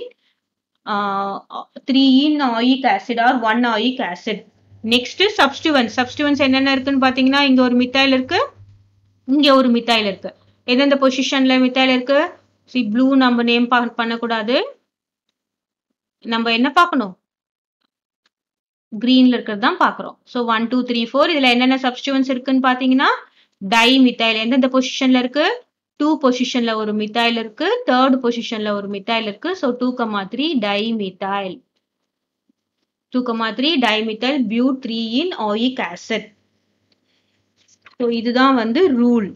three in oic acid or one oic acid next substituents substituents என்னென்ன இருக்குன்னு பாத்தீங்கன்னா இங்க ஒரு மித்தைல் இருக்கு இங்க ஒரு மித்தைல் இருக்கு எந்தெந்த பொசிஷன்ல மித்தைல் இருக்கு சி ப்ளூ நம்ம நேம் பண்ணக்கூடாது நம்ம என்ன பார்க்கணும் கிரீன்ல இருக்கிறது தான் பார்க்குறோம் so one two three four இதுல என்னென்ன சப்ஸ்டிவன்ஸ் இருக்குன்னு பார்த்தீங்கன்னா டை மித்தைல் எந்தெந்த பொசிஷன்ல இருக்கு டூ பொசிஷன்ல ஒரு மித்தைல் இருக்கு தேர்ட் பொசிஷன்ல ஒரு மித்தைல் இருக்கு so two comma three di methyl two comma three di methyl but three in oic acid so இதுதான் வந்து ரூல்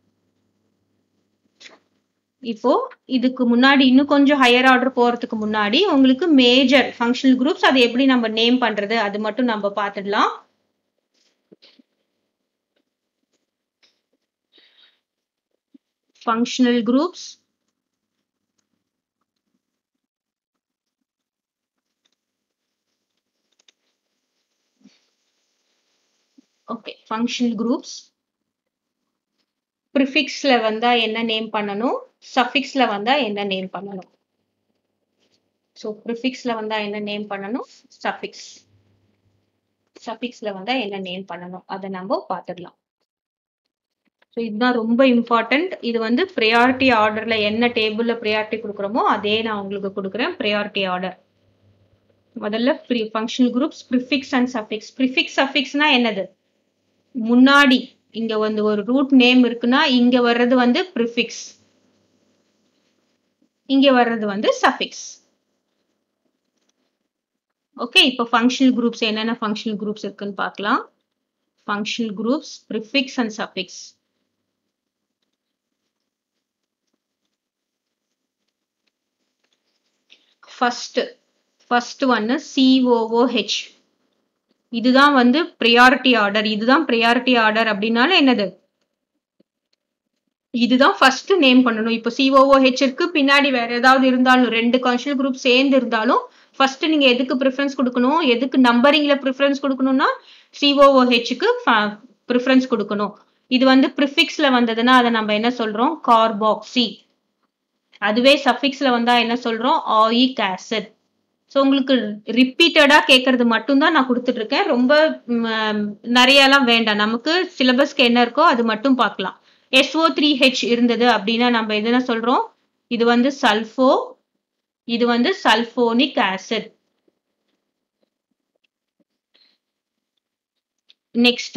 இப்போ இதுக்கு முன்னாடி இன்னும் கொஞ்சம் ஹையர் ஆர்டர் போறதுக்கு முன்னாடி உங்களுக்கு மேஜர் ஃபங்க்ஷனல் குரூப்ஸ் அது எப்படி நம்ம நேம் பண்றது அது மட்டும் நம்ம பார்த்துடலாம் functional groups okay functional groups ப்ரிஃபிக்ஸ்ல வந்தா என்ன நேம் பண்ணணும் சஃபிக்ஸ்ல வந்தா என்ன நேம் பண்ணணும் ஸோ ப்ரிஃபிக்ஸ்ல வந்தா என்ன நேம் பண்ணணும் சஃபிக்ஸ் சஃபிக்ஸ்ல வந்தா என்ன நேம் பண்ணணும் அதை நம்ம பார்த்துடலாம் ஸோ இதுதான் ரொம்ப இம்பார்ட்டன்ட் இது வந்து ப்ரையாரிட்டி ஆர்டர்ல என்ன டேபிள்ல ப்ரையாரிட்டி கொடுக்குறோமோ அதே நான் உங்களுக்கு கொடுக்குறேன் ப்ரையாரிட்டி ஆர்டர் முதல்ல pre functional groups prefix and suffix prefix சஃபிக்ஸ்னா என்னது முன்னாடி இங்க வந்து ஒரு ரூட் நேம் இருக்குன்னா இங்க வர்றது வந்து ப்ரிஃபிக்ஸ் இங்க வர்றது வந்து சஃபிக்ஸ் ஓகே இப்போ ஃபங்க்ஷனல் குரூப்ஸ் என்னென்ன ஃபங்க்ஷனல் குரூப்ஸ் இருக்குன்னு பார்க்கலாம் functional groups prefix and suffix first first ஒன்னு சிஓஓஹெச் இதுதான் வந்து ப்ரியாரிட்டி ஆர்டர் இதுதான் ப்ரியாரிட்டி ஆர்டர் அப்படின்னாலும் என்னது இதுதான் ஃபர்ஸ்ட் நேம் பண்ணணும் இப்போ சிஓஓஹெச் இருக்கு பின்னாடி வேற ஏதாவது இருந்தாலும் ரெண்டு கான்ஷியல் குரூப் சேர்ந்து இருந்தாலும் ஃபர்ஸ்ட் நீங்க எதுக்கு ப்ரிஃபரன்ஸ் கொடுக்கணும் எதுக்கு நம்பரிங்ல ப்ரிஃபரன்ஸ் கொடுக்கணும்னா சிஓஓஹெச்சுக்கு ப்ரிஃபரன்ஸ் கொடுக்கணும் இது வந்து ப்ரிஃபிக்ஸ்ல வந்ததுன்னா அதை நம்ம என்ன சொல்றோம் கார்பாக்சி அதுவே சஃபிக்ஸ்ல வந்தா என்ன சொல்றோம் ஆயிக் ஆசிட் ஸோ உங்களுக்கு ரிப்பீட்டடா கேட்கறது மட்டும்தான் நான் கொடுத்துட்டு இருக்கேன் ரொம்ப நிறையலாம் வேண்டாம் நமக்கு சிலபஸ்க்கு என்ன இருக்கோ அது மட்டும் பார்க்கலாம் எஸ்ஓ த்ரீ ஹெச் இருந்தது அப்படின்னா நம்ம எதுனா சொல்றோம் இது வந்து சல்ஃபோ இது வந்து sulphonic acid next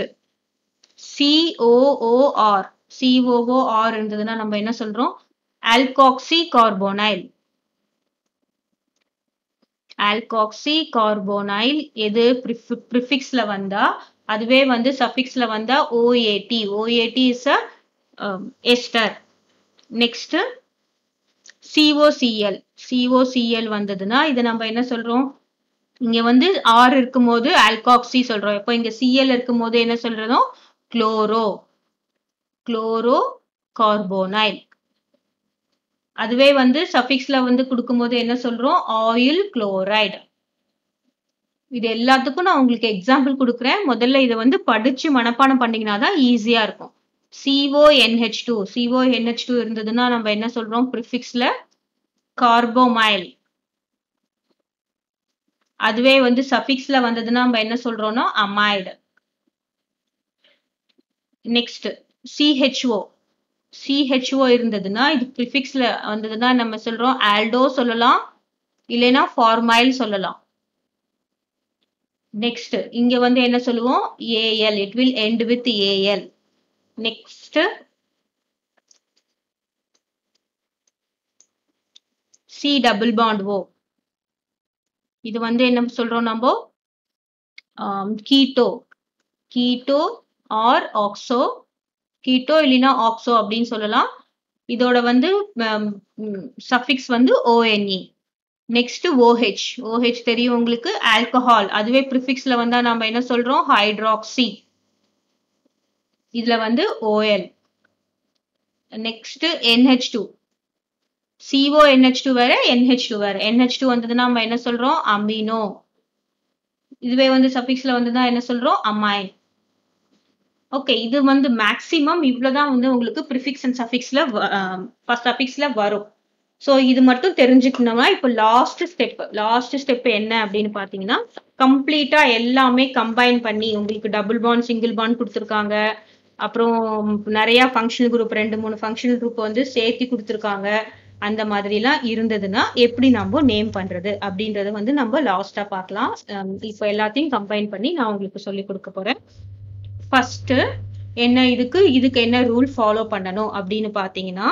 C O O R C O O R இருந்ததுன்னா நம்ம என்ன சொல்றோம் ஆல்காக்சி கார்போனைல் ஆல்காக்சி கார்போனைல் எது ப்ரிஃபிக்ஸ்ல வந்தா அதுவே வந்து சஃபிக்ஸ்ல வந்தா oate oate is a ester next C O C L C O C L வந்ததுன்னா இதை நம்ம என்ன சொல்றோம் இங்க வந்து ஆர் இருக்கும்போது ஆல்காக்சி சொல்றோம் இப்போ இங்க சிஎல் இருக்கும்போது என்ன சொல்றதும் குளோரோ குளோரோ கார்போனைல் அதுவே வந்து சஃபிக்ஸ்ல வந்து கொடுக்கும்போது என்ன சொல்றோம் ஆயில் குளோரைடு இது எல்லாத்துக்கும் நான் உங்களுக்கு எக்ஸாம்பிள் கொடுக்குறேன் முதல்ல இதை வந்து படிச்சு மனப்பாடம் பண்ணீங்கன்னா தான் ஈஸியா இருக்கும் சிஓஎன்ஹெச் டூ சிஓஎன்ஹெச் டூ இருந்ததுன்னா நம்ம என்ன சொல்றோம் ப்ரிஃபிக்ஸ்ல கார்போமைல் அதுவே வந்து சஃபிக்ஸ்ல வந்ததுன்னா நம்ம என்ன சொல்றோம்னா அமைடு நெக்ஸ்ட் சிஹெச்ஓ சிஹெச்ஓ இருந்ததுன்னா இது ப்ரிஃபிக்ஸ்ல வந்ததுன்னா நம்ம சொல்றோம் ஆல்டோ சொல்லலாம் இல்லைன்னா ஃபார்மைல் சொல்லலாம் நெக்ஸ்ட் இங்க வந்து என்ன சொல்லுவோம் A L it will end with A L next C double bond O இது வந்து என்ன சொல்றோம் நம்ம keto keto or oxo keto இல்லைன்னா ஆக்சோ அப்படின்னு சொல்லலாம் இதோட வந்து சஃபிக்ஸ் வந்து ஓஎன்இ நெக்ஸ்ட் ஓஹெச் ஓஹெச் தெரியும் உங்களுக்கு ஆல்கஹால் அதுவே ப்ரிஃபிக்ஸ்ல வந்தா நம்ம என்ன சொல்றோம் ஹைட்ராக்சி இதுல வந்து O L next N H two C O N H two வேற என்ஹெச் டூ வேற என்ஹெச் டூ வந்ததுன்னா நம்ம என்ன சொல்றோம் அமினோ இதுவே வந்து சஃபிக்ஸ்ல வந்ததுன்னா என்ன சொல்றோம் அமைன் ஓகே இது வந்து மேக்சிமம் இவ்வளவுதான் வந்து உங்களுக்கு ப்ரிஃபிக்ஸ் அண்ட் சஃபிக்ஸ்ல சஃபிக்ஸ்ல வரும் ஸோ இது மட்டும் தெரிஞ்சுக்கணும்னா இப்போ லாஸ்ட் ஸ்டெப் லாஸ்ட் ஸ்டெப் என்ன அப்படின்னு பார்த்தீங்கன்னா கம்ப்ளீட்டா எல்லாமே கம்பைன் பண்ணி உங்களுக்கு டபுள் பாண்ட் சிங்கிள் பாண்ட் கொடுத்துருக்காங்க அப்புறம் நிறைய ஃபங்க்ஷனல் குரூப் ரெண்டு மூணு ஃபங்க்ஷனல் குரூப் வந்து சேர்த்து கொடுத்துருக்காங்க அந்த மாதிரிலாம் இருந்ததுன்னா எப்படி நம்ம நேம் பண்றது அப்படின்றத வந்து நம்ம லாஸ்டா பார்க்கலாம் இப்போ எல்லாத்தையும் கம்பைன் பண்ணி நான் உங்களுக்கு சொல்லி கொடுக்க போறேன் ஃபர்ஸ்ட் என்ன இதுக்கு இதுக்கு என்ன ரூல் ஃபாலோ பண்ணணும் அப்படின்னு பார்த்தீங்கன்னா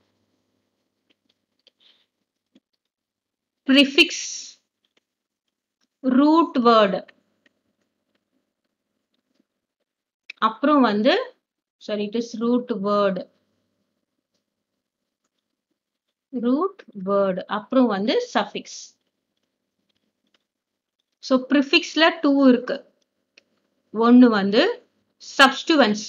ப்ரிஃபிக்ஸ் ரூட் வேர்டு அப்புறம் வந்து sorry it is root word root word அப்புறம் வந்து சஃபிக்ஸ் ஸோ ப்ரிஃபிக்ஸ்ல டூ இருக்கு ஒன்று வந்து சப்ஸ்டுவன்ஸ்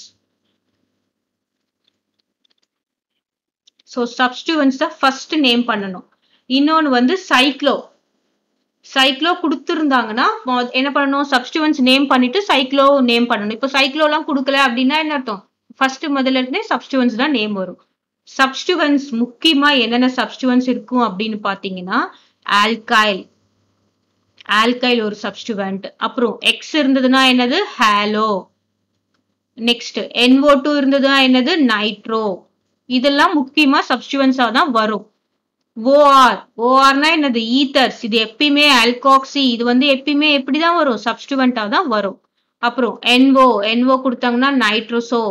ஸோ சப்ஸ்டுவன்ஸ் தான் ஃபர்ஸ்ட் நேம் பண்ணணும் இன்னொன்று வந்து சைக்ளோ சைக்ளோ கொடுத்துருந்தாங்கன்னா என்ன பண்ணணும் சப்ஸ்டிவன்ஸ் நேம் பண்ணிட்டு சைக்ளோ நேம் பண்ணணும் இப்போ சைக்ளோலாம் கொடுக்கல அப்படின்னா என்ன அர்த்தம் ஃபர்ஸ்ட் முதல்ல இருந்தே சப்ஸ்டிவன்ஸ் தான் நேம் வரும் சப்ஸ்டிவன்ஸ் முக்கியமா என்னென்ன சப்ஸ்டிவன்ஸ் இருக்கும் அப்படின்னு பார்த்தீங்கன்னா ஆல்கைல் ஆல்கைல் ஒரு சப்ஸ்டிவன்ட் அப்புறம் எக்ஸ் இருந்ததுன்னா என்னது ஹேலோ நெக்ஸ்ட் என்ஓ டூ இருந்ததுன்னா என்னது நைட்ரோ இதெல்லாம் முக்கியமா சப்ஸ்டிவன்ஸா தான் வரும் ஓஆர் ஓஆர்னா என்னது ஈத்தர்ஸ் இது எப்பயுமே ஆல்காக்சி இது வந்து எப்பயுமே எப்படிதான் வரும் சப்ஸ்டிவெண்டா தான் வரும் அப்புறம் என்ஓ என்ஓ கொடுத்தாங்கன்னா nitroso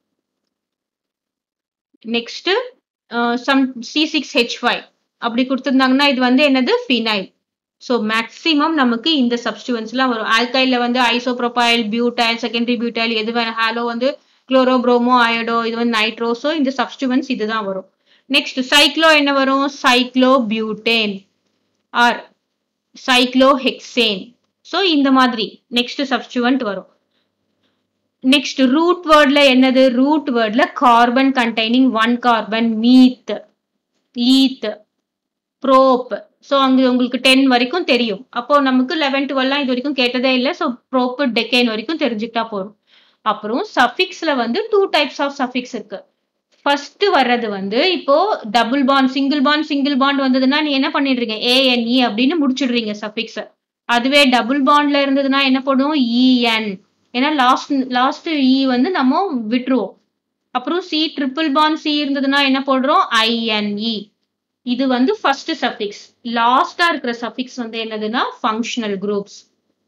next some C six H five அப்படி கொடுத்துருந்தாங்கன்னா இது வந்து என்னது ஃபினைல் ஸோ மேக்ஸிமம் நமக்கு இந்த சப்ஸ்டிவன்ஸ்லாம் வரும் ஆல்கைல வந்து ஐசோப்ரோபைல் பியூட்டைல் செகண்டரி பியூட்டைல் எது வேணும் ஹாலோ வந்து குளோரோப்ரோமோ அயோடோ இது வந்து நைட்ரோஸோ இந்த சப்ஸ்டிவன்ஸ் இதுதான் வரும் நெக்ஸ்ட் சைக்ளோ என்ன வரும் cyclo butane or cyclo hexane so இந்த மாதிரி நெக்ஸ்ட் சப்ஸ்டிவன்ட் வரும் நெக்ஸ்ட் ரூட் வேர்ட்ல என்னது ரூட் வேர்ட்ல carbon containing one carbon meth eth prop so அங்க உங்களுக்கு டென் வரைக்கும் தெரியும் அப்போ நமக்கு லெவன் டுவெல்லாம் இது வரைக்கும் கேட்டதே இல்லை ஸோ ப்ரோப் டெக்கைன் வரைக்கும் தெரிஞ்சுக்கிட்டா போதும் அப்புறம் சஃபிக்ஸ்ல வந்து டூ டைப்ஸ் ஆஃப் சஃபிக்ஸ் இருக்கு ஃபர்ஸ்ட் வர்றது வந்து இப்போ double bond single bond single bond வந்ததுன்னா நீ என்ன பண்ணிடுறீங்க ஏஎன்இ அப்படின்னு முடிச்சிடுறீங்க சஃபிக்ஸ் அதுவே டபுள் பாண்ட்ல இருந்ததுன்னா என்ன பண்ணுவோம் இஎன் ஏன்னா லாஸ்ட் லாஸ்ட் இ வந்து நம்ம விட்டுருவோம் அப்புறம் சி ட்ரிபிள் பாண்ட் சி இருந்ததுன்னா என்ன போடுறோம் ஐஎன்இ இது வந்து ஃபர்ஸ்ட் சஃபிக்ஸ் லாஸ்டா இருக்கிற சஃபிக்ஸ் வந்து என்னதுன்னா functional groups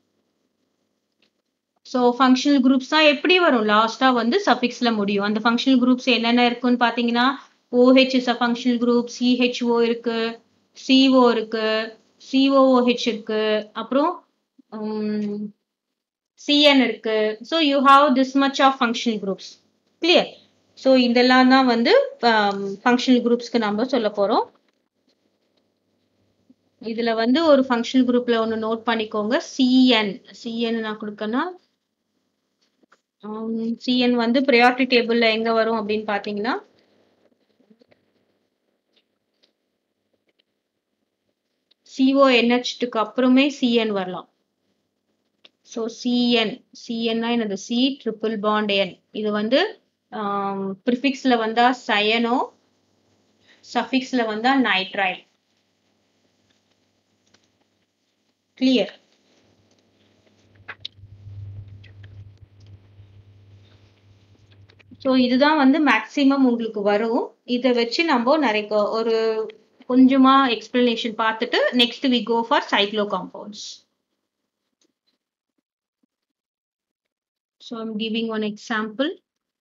so functional groups தான் எப்படி வரும் லாஸ்டா வந்து சஃபிக்ஸ்ல முடியும் அந்த ஃபங்க்ஷனல் குரூப்ஸ் என்னென்ன இருக்குன்னு பார்த்தீங்கன்னா O H is a functional group C H O இருக்கு சிஓ இருக்கு சிஓஓஹெச் இருக்கு அப்புறம் சிஎன் இருக்கு so you have this much of functional groups clear so இதெல்லாம் தான் வந்து ஃபங்க்ஷனல் குரூப்ஸ்க்கு நம்ம சொல்ல போறோம் இதுல வந்து ஒரு ஃபங்க்ஷனல் குரூப்ல ஒன்று நோட் பண்ணிக்கோங்க சிஎன் சிஎன் நான் கொடுக்கனா சிஎன் வந்து ப்ரையாரிட்டி டேபிள்ல எங்க வரும் அப்படின்னு பாத்தீங்கன்னா சிஓஎன்ஹெச்க்கு அப்புறமே சிஎன் வரலாம் ஸோ சிஎன் சிஎன்னா என்னது சி ட்ரிபிள் பாண்ட் என் இது வந்து ப்ரிஃபிக்ஸ்ல வந்தா சயனோ சஃபிக்ஸ்ல வந்தா நைட்ரைல் கிளியர் ஸோ இதுதான் வந்து மேக்சிமம் உங்களுக்கு வரும் இதை வச்சு நம்ம நிறைய ஒரு கொஞ்சமா எக்ஸ்பிளனேஷன் பார்த்துட்டு next we go for cyclo compounds So I'm giving one example.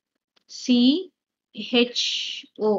CHO.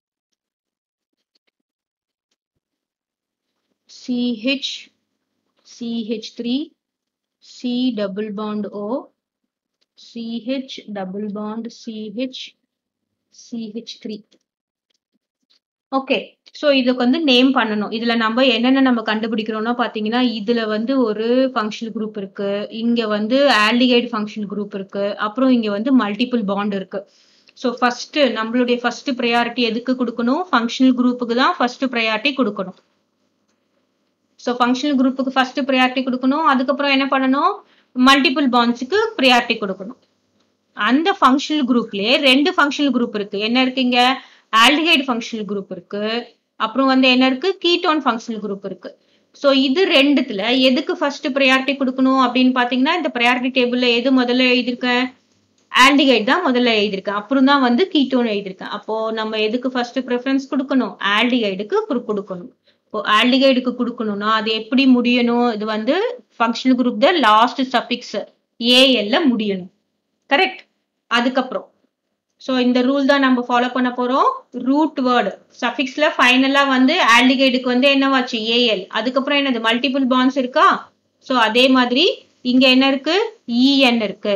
CH, CH3, C double bond O, CH double bond CH, CH3. Okay so இதுக்கு வந்து நேம் பண்ணணும் இதுல நம்ம என்னென்ன நம்ம கண்டுபிடிக்கிறோம்னா பாத்தீங்கன்னா இதுல வந்து ஒரு ஃபங்க்ஷனல் குரூப் இருக்கு இங்க வந்து ஆல்டிகைடு ஃபங்க்ஷனல் குரூப் இருக்கு அப்புறம் இங்க வந்து மல்டிபிள் பாண்ட் இருக்கு ஸோ ஃபர்ஸ்ட் நம்மளுடைய ஃபர்ஸ்ட் ப்ரையாரிட்டி எதுக்கு கொடுக்கணும் ஃபங்க்ஷனல் குரூப்புக்கு தான் ஃபர்ஸ்ட் ப்ரையாரிட்டி கொடுக்கணும் ஸோ ஃபங்க்ஷனல் குரூப்புக்கு ஃபர்ஸ்ட் ப்ரையாரிட்டி கொடுக்கணும் அதுக்கப்புறம் என்ன பண்ணணும் மல்டிபிள் பாண்ட்ஸுக்கு ப்ரையாரிட்டி கொடுக்கணும் அந்த ஃபங்க்ஷனல் குரூப்லயே ரெண்டு ஃபங்க்ஷனல் குரூப் இருக்கு என்ன இருக்குங்க ஆல்டிஹைடு ஃபங்க்ஷனல் குரூப் இருக்கு அப்புறம் வந்து என்ன இருக்கு கீட்டோன் ஃபங்க்ஷனல் குரூப் இருக்கு ஸோ இது ரெண்டுத்துல எதுக்கு ஃபர்ஸ்ட் ப்ரையாரிட்டி கொடுக்கணும் அப்படின்னு பாத்தீங்கன்னா இந்த ப்ரையாரிட்டி டேபிள்ல எது முதல்ல எழுதியிருக்கேன் ஆல்டிகைடு தான் முதல்ல எழுதியிருக்கேன் அப்புறம் தான் வந்து கீட்டோன் எழுதியிருக்கேன் அப்போ நம்ம எதுக்கு ஃபர்ஸ்ட் ப்ரிஃபரன்ஸ் கொடுக்கணும் ஆல்டிகைடுக்கு கொடுக்கணும் இப்போ ஆல்டிகைடுக்கு கொடுக்கணும்னா அது எப்படி முடியணும் இது வந்து functional group the last suffix ஏஎல்ல முடியணும் கரெக்ட் அதுக்கப்புறம் ஸோ இந்த ரூல் தான் நம்ம ஃபாலோ பண்ண போறோம் ரூட் வேர்டு சஃபிக்ஸ்ல ஃபைனலா வந்து ஆல்டிகைடுக்கு வந்து என்னவாச்சு ஏஎல் அதுக்கப்புறம் என்னது மல்டிபிள் பாண்ட்ஸ் இருக்கா ஸோ அதே மாதிரி இங்க என்ன இருக்கு இஎன் இருக்கு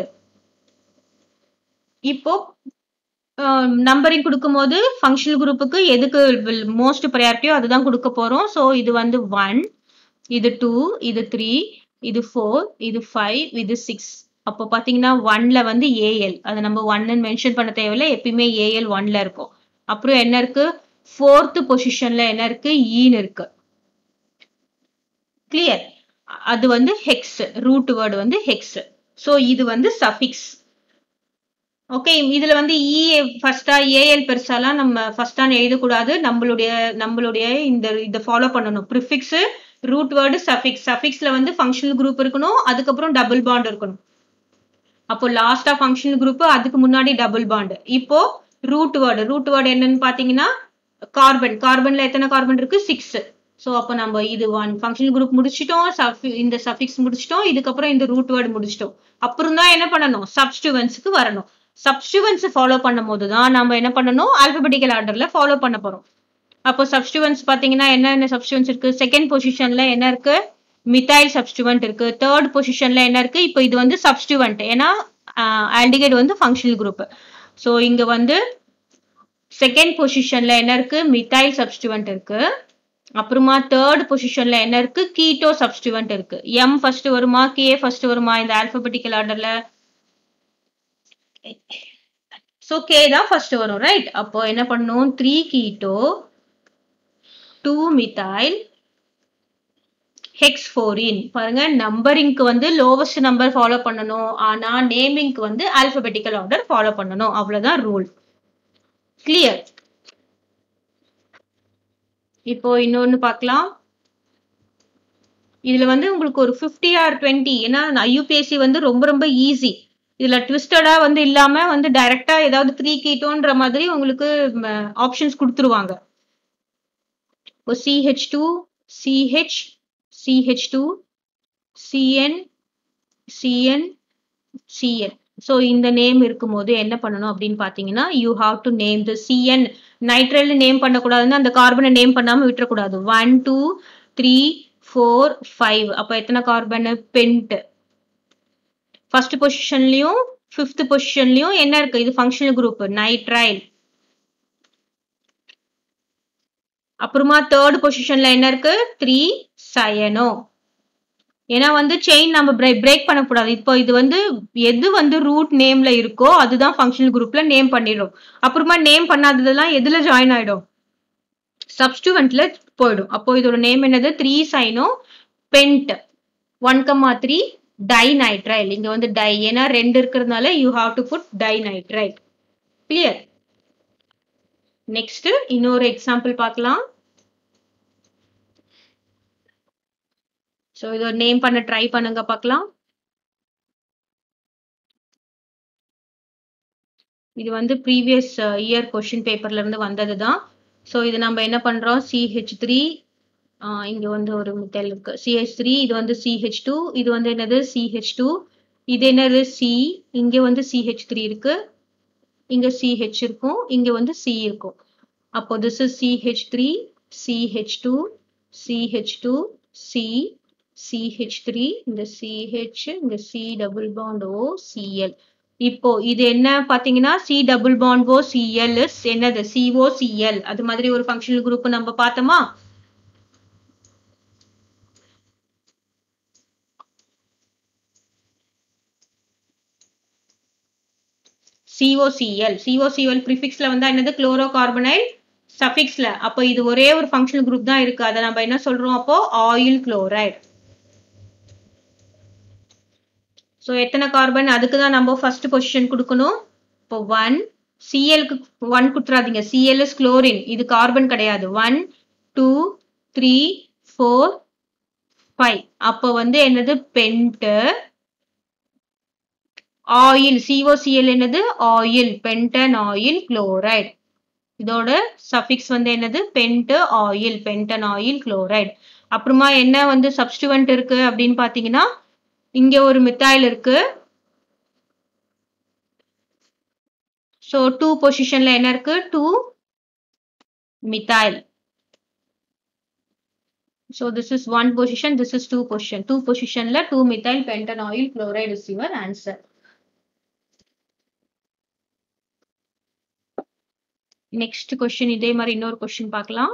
இப்போ நம்பரிங் கொடுக்கும்போது ஃபங்க்ஷனல் குரூப்புக்கு எதுக்கு மோஸ்ட் ப்ரையாரிட்டியோ அதுதான் கொடுக்க போறோம் ஸோ இது வந்து ஒன் இது டூ இது த்ரீ இது ஃபோர் இது ஃபைவ் இது சிக்ஸ் அப்போ பாத்தீங்கன்னா ஒன்ல வந்து ஏஎல் அதை நம்ம ஒன்னு மென்ஷன் பண்ண தேவையில்ல எப்பயுமே ஏஎல் ஒன்ல இருக்கும் அப்புறம் என்ன இருக்கு ஃபோர்த் பொசிஷன்ல என்ன இருக்கு ஈன்னு இருக்கு கிளியர் அது வந்து ஹெக்ஸ் ரூட் வேர்டு வந்து ஹெக்ஸ் ஸோ இது வந்து சஃபிக்ஸ் ஓகே இதுல வந்து இ ஃபர்ஸ்டா ஏஎல் பெருசாலாம் நம்ம ஃபர்ஸ்டான எழுதக்கூடாது நம்மளுடைய நம்மளுடைய இந்த இதை ஃபாலோ பண்ணணும் ப்ரிஃபிக்ஸ் ரூட் வேர்டு சஃபிக்ஸ் சஃபிக்ஸ்ல வந்து ஃபங்க்ஷனல் குரூப் இருக்கணும் அதுக்கப்புறம் டபுள் பாண்ட் இருக்கணும் அப்போ லாஸ்டா ஃபங்க்ஷனல் குரூப் அதுக்கு முன்னாடி டபுள் பாண்ட் இப்போ ரூட் வேர்டு ரூட் வேர்டு என்னன்னு பாத்தீங்கன்னா கார்பன் கார்பன்ல எத்தனை கார்பன் இருக்கு சிக்ஸ் ஸோ அப்போ நம்ம இது ஒன் ஃபங்க்ஷனல் குரூப் முடிச்சிட்டோம் இந்த சஃபிக்ஸ் முடிச்சிட்டோம் இதுக்கப்புறம் இந்த ரூட் வேர்டு முடிச்சிட்டோம் அப்புறம் தான் என்ன பண்ணணும் சப்ஸ்டிவன்ஸுக்கு வரணும் சப்ஸ்டிவன்ஸ் ஃபாலோ பண்ணும் போது தான் நம்ம என்ன பண்ணணும் ஆல்பபெட்டிக்கல் ஆர்டர்ல ஃபாலோ பண்ண போறோம் அப்போ சப்ஸ்டிவன்ஸ் பாத்தீங்கன்னா என்னென்ன சப்ஸ்டிவன்ஸ் இருக்கு செகண்ட் பொசிஷன்ல என்ன இருக்கு மித்தைல் சப்ஸ்டிவன்ட் இருக்கு தேர்ட் பொசிஷன்ல என்ன இருக்கு இப்போ இது வந்து சப்ஸ்டிவன்ட் ஏன்னா ஆல்டிகைடு வந்து ஃபங்க்ஷனல் குரூப் ஸோ இங்க வந்து செகண்ட் பொசிஷன்ல என்ன இருக்கு மித்தைல் சப்ஸ்டிவன்ட் இருக்கு அப்புறமா தேர்ட் பொசிஷன்ல என்ன இருக்கு கீட்டோ சப்ஸ்டிவன்ட் இருக்கு எம் ஃபர்ஸ்ட் வருமா கே ஃபர்ஸ்ட் வருமா இந்த ஆல்பபெட்டிக்கல் ஆர்டர்ல ஸோ கே தான் ஃபர்ஸ்ட் வரும் ரைட் அப்போ என்ன பண்ணும் three keto two methyl hex four in பாருங்க நம்பரிங்க்கு வந்து லோவஸ்ட் நம்பர் ஃபாலோ பண்ணணும் ஆனா நேமிங்க்கு வந்து ஆல்பபெட்டிக்கல் ஆர்டர் ஃபாலோ பண்ணணும் அவ்வளவுதான் ரூல் கிளியர் இப்போ இன்னொன்னு பார்க்கலாம் இதுல வந்து உங்களுக்கு ஒரு ஃபிஃப்டி ஆர் டுவெண்ட்டி ஏன்னா ஐயூபிஎஸ்சி வந்து ரொம்ப ரொம்ப ஈஸி இதுல ட்விஸ்டடா வந்து இல்லாம வந்து டைரக்டா ஏதாவது த்ரீ கீட்டோன்ற மாதிரி உங்களுக்கு ஆப்ஷன்ஸ் கொடுத்துருவாங்க இப்போ C H two CH CH two C N C N C N so இந்த நேம் இருக்கும்போது என்ன பண்ணணும் அப்படின்னு பார்த்தீங்கன்னா you have to name the C N nitrile name பண்ணக்கூடாதுன்னு அந்த கார்பனை நேம் பண்ணாமல் விட்டுறக்கூடாது one two three four five அப்போ எத்தனை கார்பன் பென்ட் ஃபர்ஸ்ட் பொசிஷன்லயும் ஃபிஃப்த் பொசிஷன்லயும் என்ன இருக்கு இது ஃபங்க்ஷனல் குரூப் நைட்ரைல் அப்புறமா தேர்ட் பொசிஷன்ல என்ன இருக்கு த்ரீ சயனோ ஏன்னா வந்து செயின் நம்ம பிரேக் பண்ணக்கூடாது இப்போ இது வந்து எது வந்து ரூட் நேம்ல இருக்கோ அதுதான் ஃபங்க்ஷனல் குரூப்ல நேம் பண்ணிடும் அப்புறமா நேம் பண்ணாததெல்லாம் எதுல ஜாயின் ஆயிடும் சப்ஸ்டுவெண்ட்ல போயிடும் அப்போ இதோட நேம் என்னது three cyano pent one comma three di nitrile இங்க வந்து டை ஏன்னா ரெண்டு இருக்கிறதுனால you have to put di nitrile clear next இன்னொரு எக்ஸாம்பிள் பார்க்கலாம் ஸோ இதை நேம் பண்ண ட்ரை பண்ணுங்க பார்க்கலாம் இது வந்து ப்ரீவியஸ் இயர் கொஷின் பேப்பர்ல இருந்து வந்தது தான் ஸோ இது நம்ம என்ன பண்றோம் சிஹெச் த்ரீ இங்க வந்து ஒரு மெத்தல் இருக்கு சிஹெச் த்ரீ இது வந்து சிஹெச் டூ இது வந்து என்னது சிஹெச் டூ இது என்னது சி இங்க வந்து சிஹெச் த்ரீ இருக்கு இங்க சிஹெச் இருக்கும் இங்க வந்து சி இருக்கும் அப்போ this is CH three CH two CH two C C H three இந்த சிஹெச் இந்த C double bond O C L இப்போ இது என்ன பாத்தீங்கன்னா C double bond O C L is என்னது சிஓ சிஎல் அது மாதிரி ஒரு ஃபங்க்ஷனல் குரூப் நம்ம பார்த்தோமா சிஓசிஎல் சிஓசிஎல் ப்ரிஃபிக்ஸ்ல வந்தா என்னது குளோரோ கார்பனைல் சஃபிக்ஸ்ல அப்போ இது ஒரே ஒரு ஃபங்க்ஷனல் குரூப் தான் இருக்கு அதை நம்ம என்ன சொல்றோம் அப்போ ஆயில் குளோரைடு ஸோ எத்தனை கார்பன் அதுக்கு தான் நம்ம ஃபர்ஸ்ட் பொசிஷன் கொடுக்கணும் இப்போ ஒன் சிஎல்க்கு ஒன் கொடுத்துறாதீங்க சிஎல் இஸ் குளோரின் இது கார்பன் கிடையாது one two three four five அப்போ வந்து என்னது பென்ட்டு ஆயில் சிஓசிஎல் என்னது ஆயில் பென்டன் ஆயில் குளோரைடு இதோட சஃபிக்ஸ் வந்து என்னது pent oyl pentan oyl chloride அப்புறமா என்ன வந்து சப்ஸ்டிவெண்ட் இருக்கு அப்படின்னு பாத்தீங்கன்னா இங்க ஒரு மித்தாயில் இருக்கு ஸோ டூ பொசிஷன்ல என்ன இருக்கு two methyl so this is one position this is two position two பொசிஷன்ல two methyl pentan oyl chloride is your answer next question இதே மாதிரி இன்னொரு கொஸ்டின் பார்க்கலாம்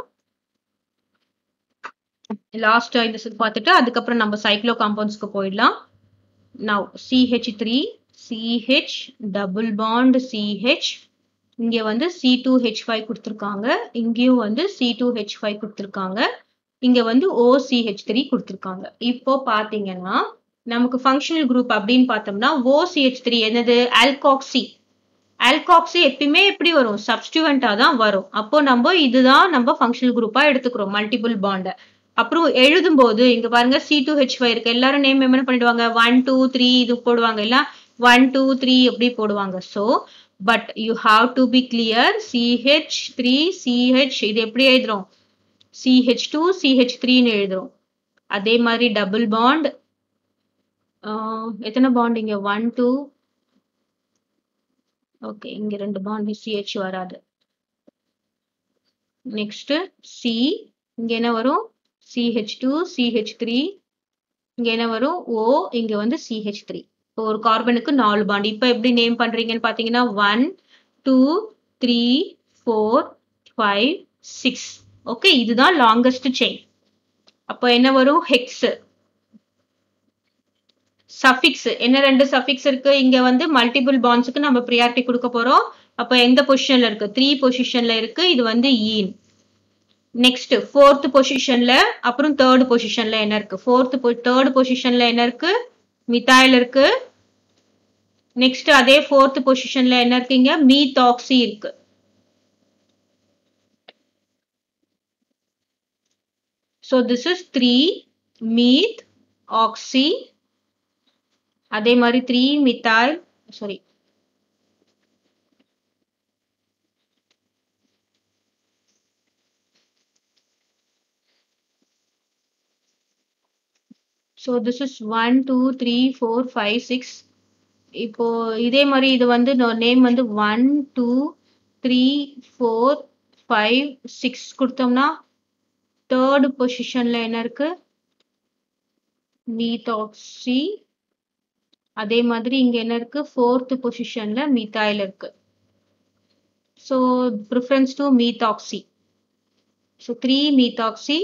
லாஸ்ட் இந்த செட் பார்த்துட்டு அதுக்கப்புறம் நம்ம சைக்ளோ காம்பவுண்ட்ஸ்க்கு போயிடலாம் now C H three CH double bond C H இங்க வந்து சி டூ ஹெச் ஃபைவ் கொடுத்துருக்காங்க இங்கேயும் வந்து சி டூ ஹெச் ஃபைவ் கொடுத்துருக்காங்க இங்க வந்து ஓசிஹெச் த்ரீ கொடுத்துருக்காங்க இப்போ பாத்தீங்கன்னா நமக்கு ஃபங்க்ஷனல் குரூப் அப்படின்னு பார்த்தோம்னா ஓசிஹெச் த்ரீ என்னது ஆல்காக்சி ஆல்காக்சி எப்பயுமே எப்படி வரும் சப்ஸ்டிவெண்டா தான் வரும் அப்போ நம்ம இதுதான் நம்ம ஃபங்க்ஷனல் குரூப்பா எடுத்துக்கிறோம் மல்டிபிள் பாண்ட அப்புறம் எழுதும்போது இங்க பாருங்க சி டூ ஹெச் ஃபைவ் இருக்கு எல்லாரும் நேம் என்ன பண்ணிடுவாங்க ஒன் டூ த்ரீ இது போடுவாங்க இல்ல ஒன் டூ த்ரீ அப்படி போடுவாங்க so but you have to be clear C H three C H இது எப்படி எழுதுறோம் சிஹெச் டூ சிஹெச் த்ரீன்னு எழுதுறோம் அதே மாதிரி டபுள் பாண்ட் எத்தனை பாண்ட் இங்க ஒன் டூ ஓகே இங்க ரெண்டு பாண்ட் சிஹெச் வராது நெக்ஸ்ட் சி இங்க என்ன வரும் சிஹெச் டூ சிஹெச் த்ரீ இங்க என்ன வரும் ஓ இங்க வந்து சிஹெச் த்ரீ இப்போ ஒரு கார்பனுக்கு நாலு பாண்ட் இப்போ எப்படி நேம் பண்றீங்கன்னு பாத்தீங்கன்னா one two three four five six okay இதுதான் லாங்கஸ்ட் செயின் அப்போ என்ன வரும் ஹெக்ஸ் சஃபிக்ஸ் என்ன ரெண்டு சஃபிக்ஸ் இருக்கு இங்க வந்து மல்டிபிள் பாண்ட்ஸுக்கு நம்ம ப்ரியாரிட்டி கொடுக்க போறோம் அப்ப எந்த பொசிஷன்ல இருக்கு த்ரீ பொசிஷன்ல இருக்கு இது வந்து ஈன் நெக்ஸ்ட் ஃபோர்த் பொசிஷன்ல அப்புறம் தேர்ட் பொசிஷன்ல என்ன இருக்கு ஃபோர்த் தேர்ட் பொசிஷன்ல என்ன இருக்கு மித்தாயில் இருக்கு நெக்ஸ்ட் அதே ஃபோர்த் பொசிஷன்ல என்ன இருக்குங்க மீதாக்சி இருக்கு so this is three meth oxy அதே மாதிரி three methyl sorry so this is one two three four five six இப்போ இதே மாதிரி இது வந்து நேம் வந்து one two three four five six கொடுத்தோம்னா தேர்டு பொசிஷன்ல என்ன இருக்கு மீத்தாக்சி அதே மாதிரி இங்க என்ன இருக்கு ஃபோர்த் பொசிஷன்ல மீத்தாயில் இருக்கு so preference to methoxy so three methoxy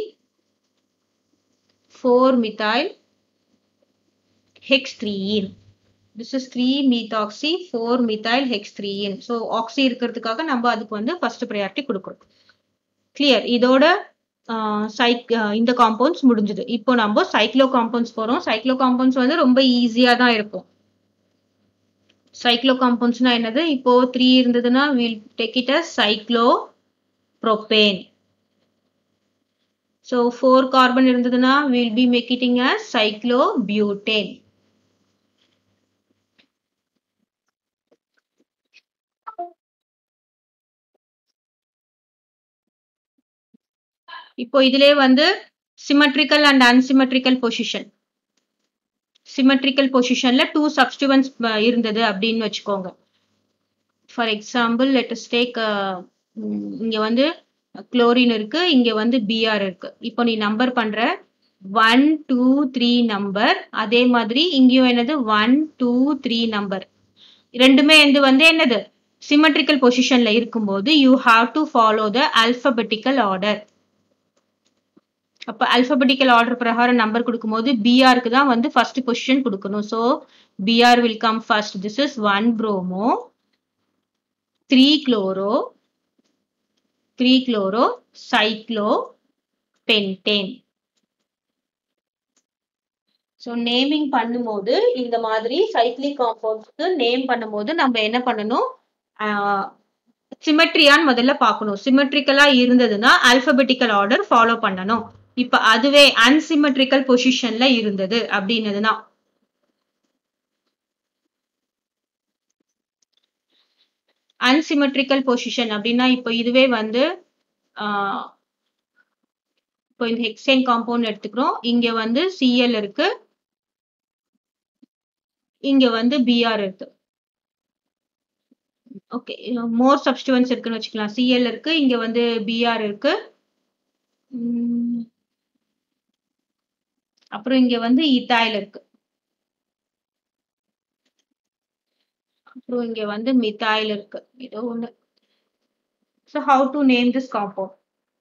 four methyl hex three ene this is three methoxy four methyl hex three ene so oxy இருக்கிறதுக்காக நம்ம அதுக்கு வந்து ஃபர்ஸ்ட் ப்ரையாரிட்டி கொடுக்குறோம் கிளியர் இதோட சைக் இந்த காம்பவுண்ட்ஸ் முடிஞ்சது இப்போ நம்ம சைக்ளோ காம்பவுண்ட்ஸ் போறோம் சைக்ளோ காம்பவுண்ட்ஸ் வந்து ரொம்ப ஈஸியா தான் இருக்கும் சைக்ளோ காம்பவுண்ட்ஸ்னா என்னது இப்போ த்ரீ இருந்ததுன்னா will take it as cyclo propane so four carbon இருந்ததுன்னா வில் பி மேக்கிட்டிங் அஸ் சைக்ளோ பியூட்டேன் இப்போ இதிலே வந்து symmetrical and unsymmetrical position symmetrical பொசிஷன்ல டூ சப்ஸ்டிவன்ஸ் இருந்தது அப்படின்னு வச்சுக்கோங்க ஃபார் எக்ஸாம்பிள் லெட்டஸ் டேக் இங்க வந்து குளோரின் இருக்கு இங்க வந்து பிஆர் இருக்கு இப்போ நீ நம்பர் பண்ற ஒன் டூ த்ரீ நம்பர் அதே மாதிரி இங்கேயும் என்னது ஒன் டூ த்ரீ நம்பர் ரெண்டுமே எந்த வந்து என்னது சிமெட்ரிக்கல் பொசிஷன்ல இருக்கும்போது you have to follow the alphabetical order அப்ப அல்பபெட்டிக்கல் ஆர்டர் பிரகாரம் நம்பர் கொடுக்கும்போது பிஆருக்கு தான் வந்து ஃபர்ஸ்ட் பொசிஷன் கொடுக்கணும் so B R will come first this is one bromo three chloro three chloro cyclo pentane so naming பண்ணும்போது இந்த மாதிரி சைக்ளிக் காம்பவுண்ட்ஸ்க்கு நேம் பண்ணும்போது நம்ம என்ன பண்ணணும் சிமெட்ரியான்னு முதல்ல பார்க்கணும் சிமெட்ரிக்கலா இருந்ததுன்னா அல்பபெட்டிக்கல் ஆர்டர் ஃபாலோ பண்ணணும் இப்ப அதுவே அன்சிமெட்ரிக்கல் பொசிஷன்ல இருந்தது அப்படின்னதுன்னா அன்சிமெட்ரிக்கல் பொசிஷன் அப்படின்னா இப்போ இதுவே வந்து இப்போ இந்த ஹெக்ஸேன் காம்பவுண்ட் எடுத்துக்கிறோம் இங்க வந்து சிஎல் இருக்கு இங்க வந்து பிஆர் இருக்கு ஓகே மோர் சப்ஸ்டிவன்ஸ் இருக்குன்னு வச்சுக்கலாம் சிஎல் இருக்கு இங்க வந்து பிஆர் இருக்கு அப்புறம் இங்க வந்து இத்தாயில் இருக்கு அப்புறம் இங்க வந்து மித்தாயில் இருக்கு ஏதோ ஒண்ணு so how to name this compound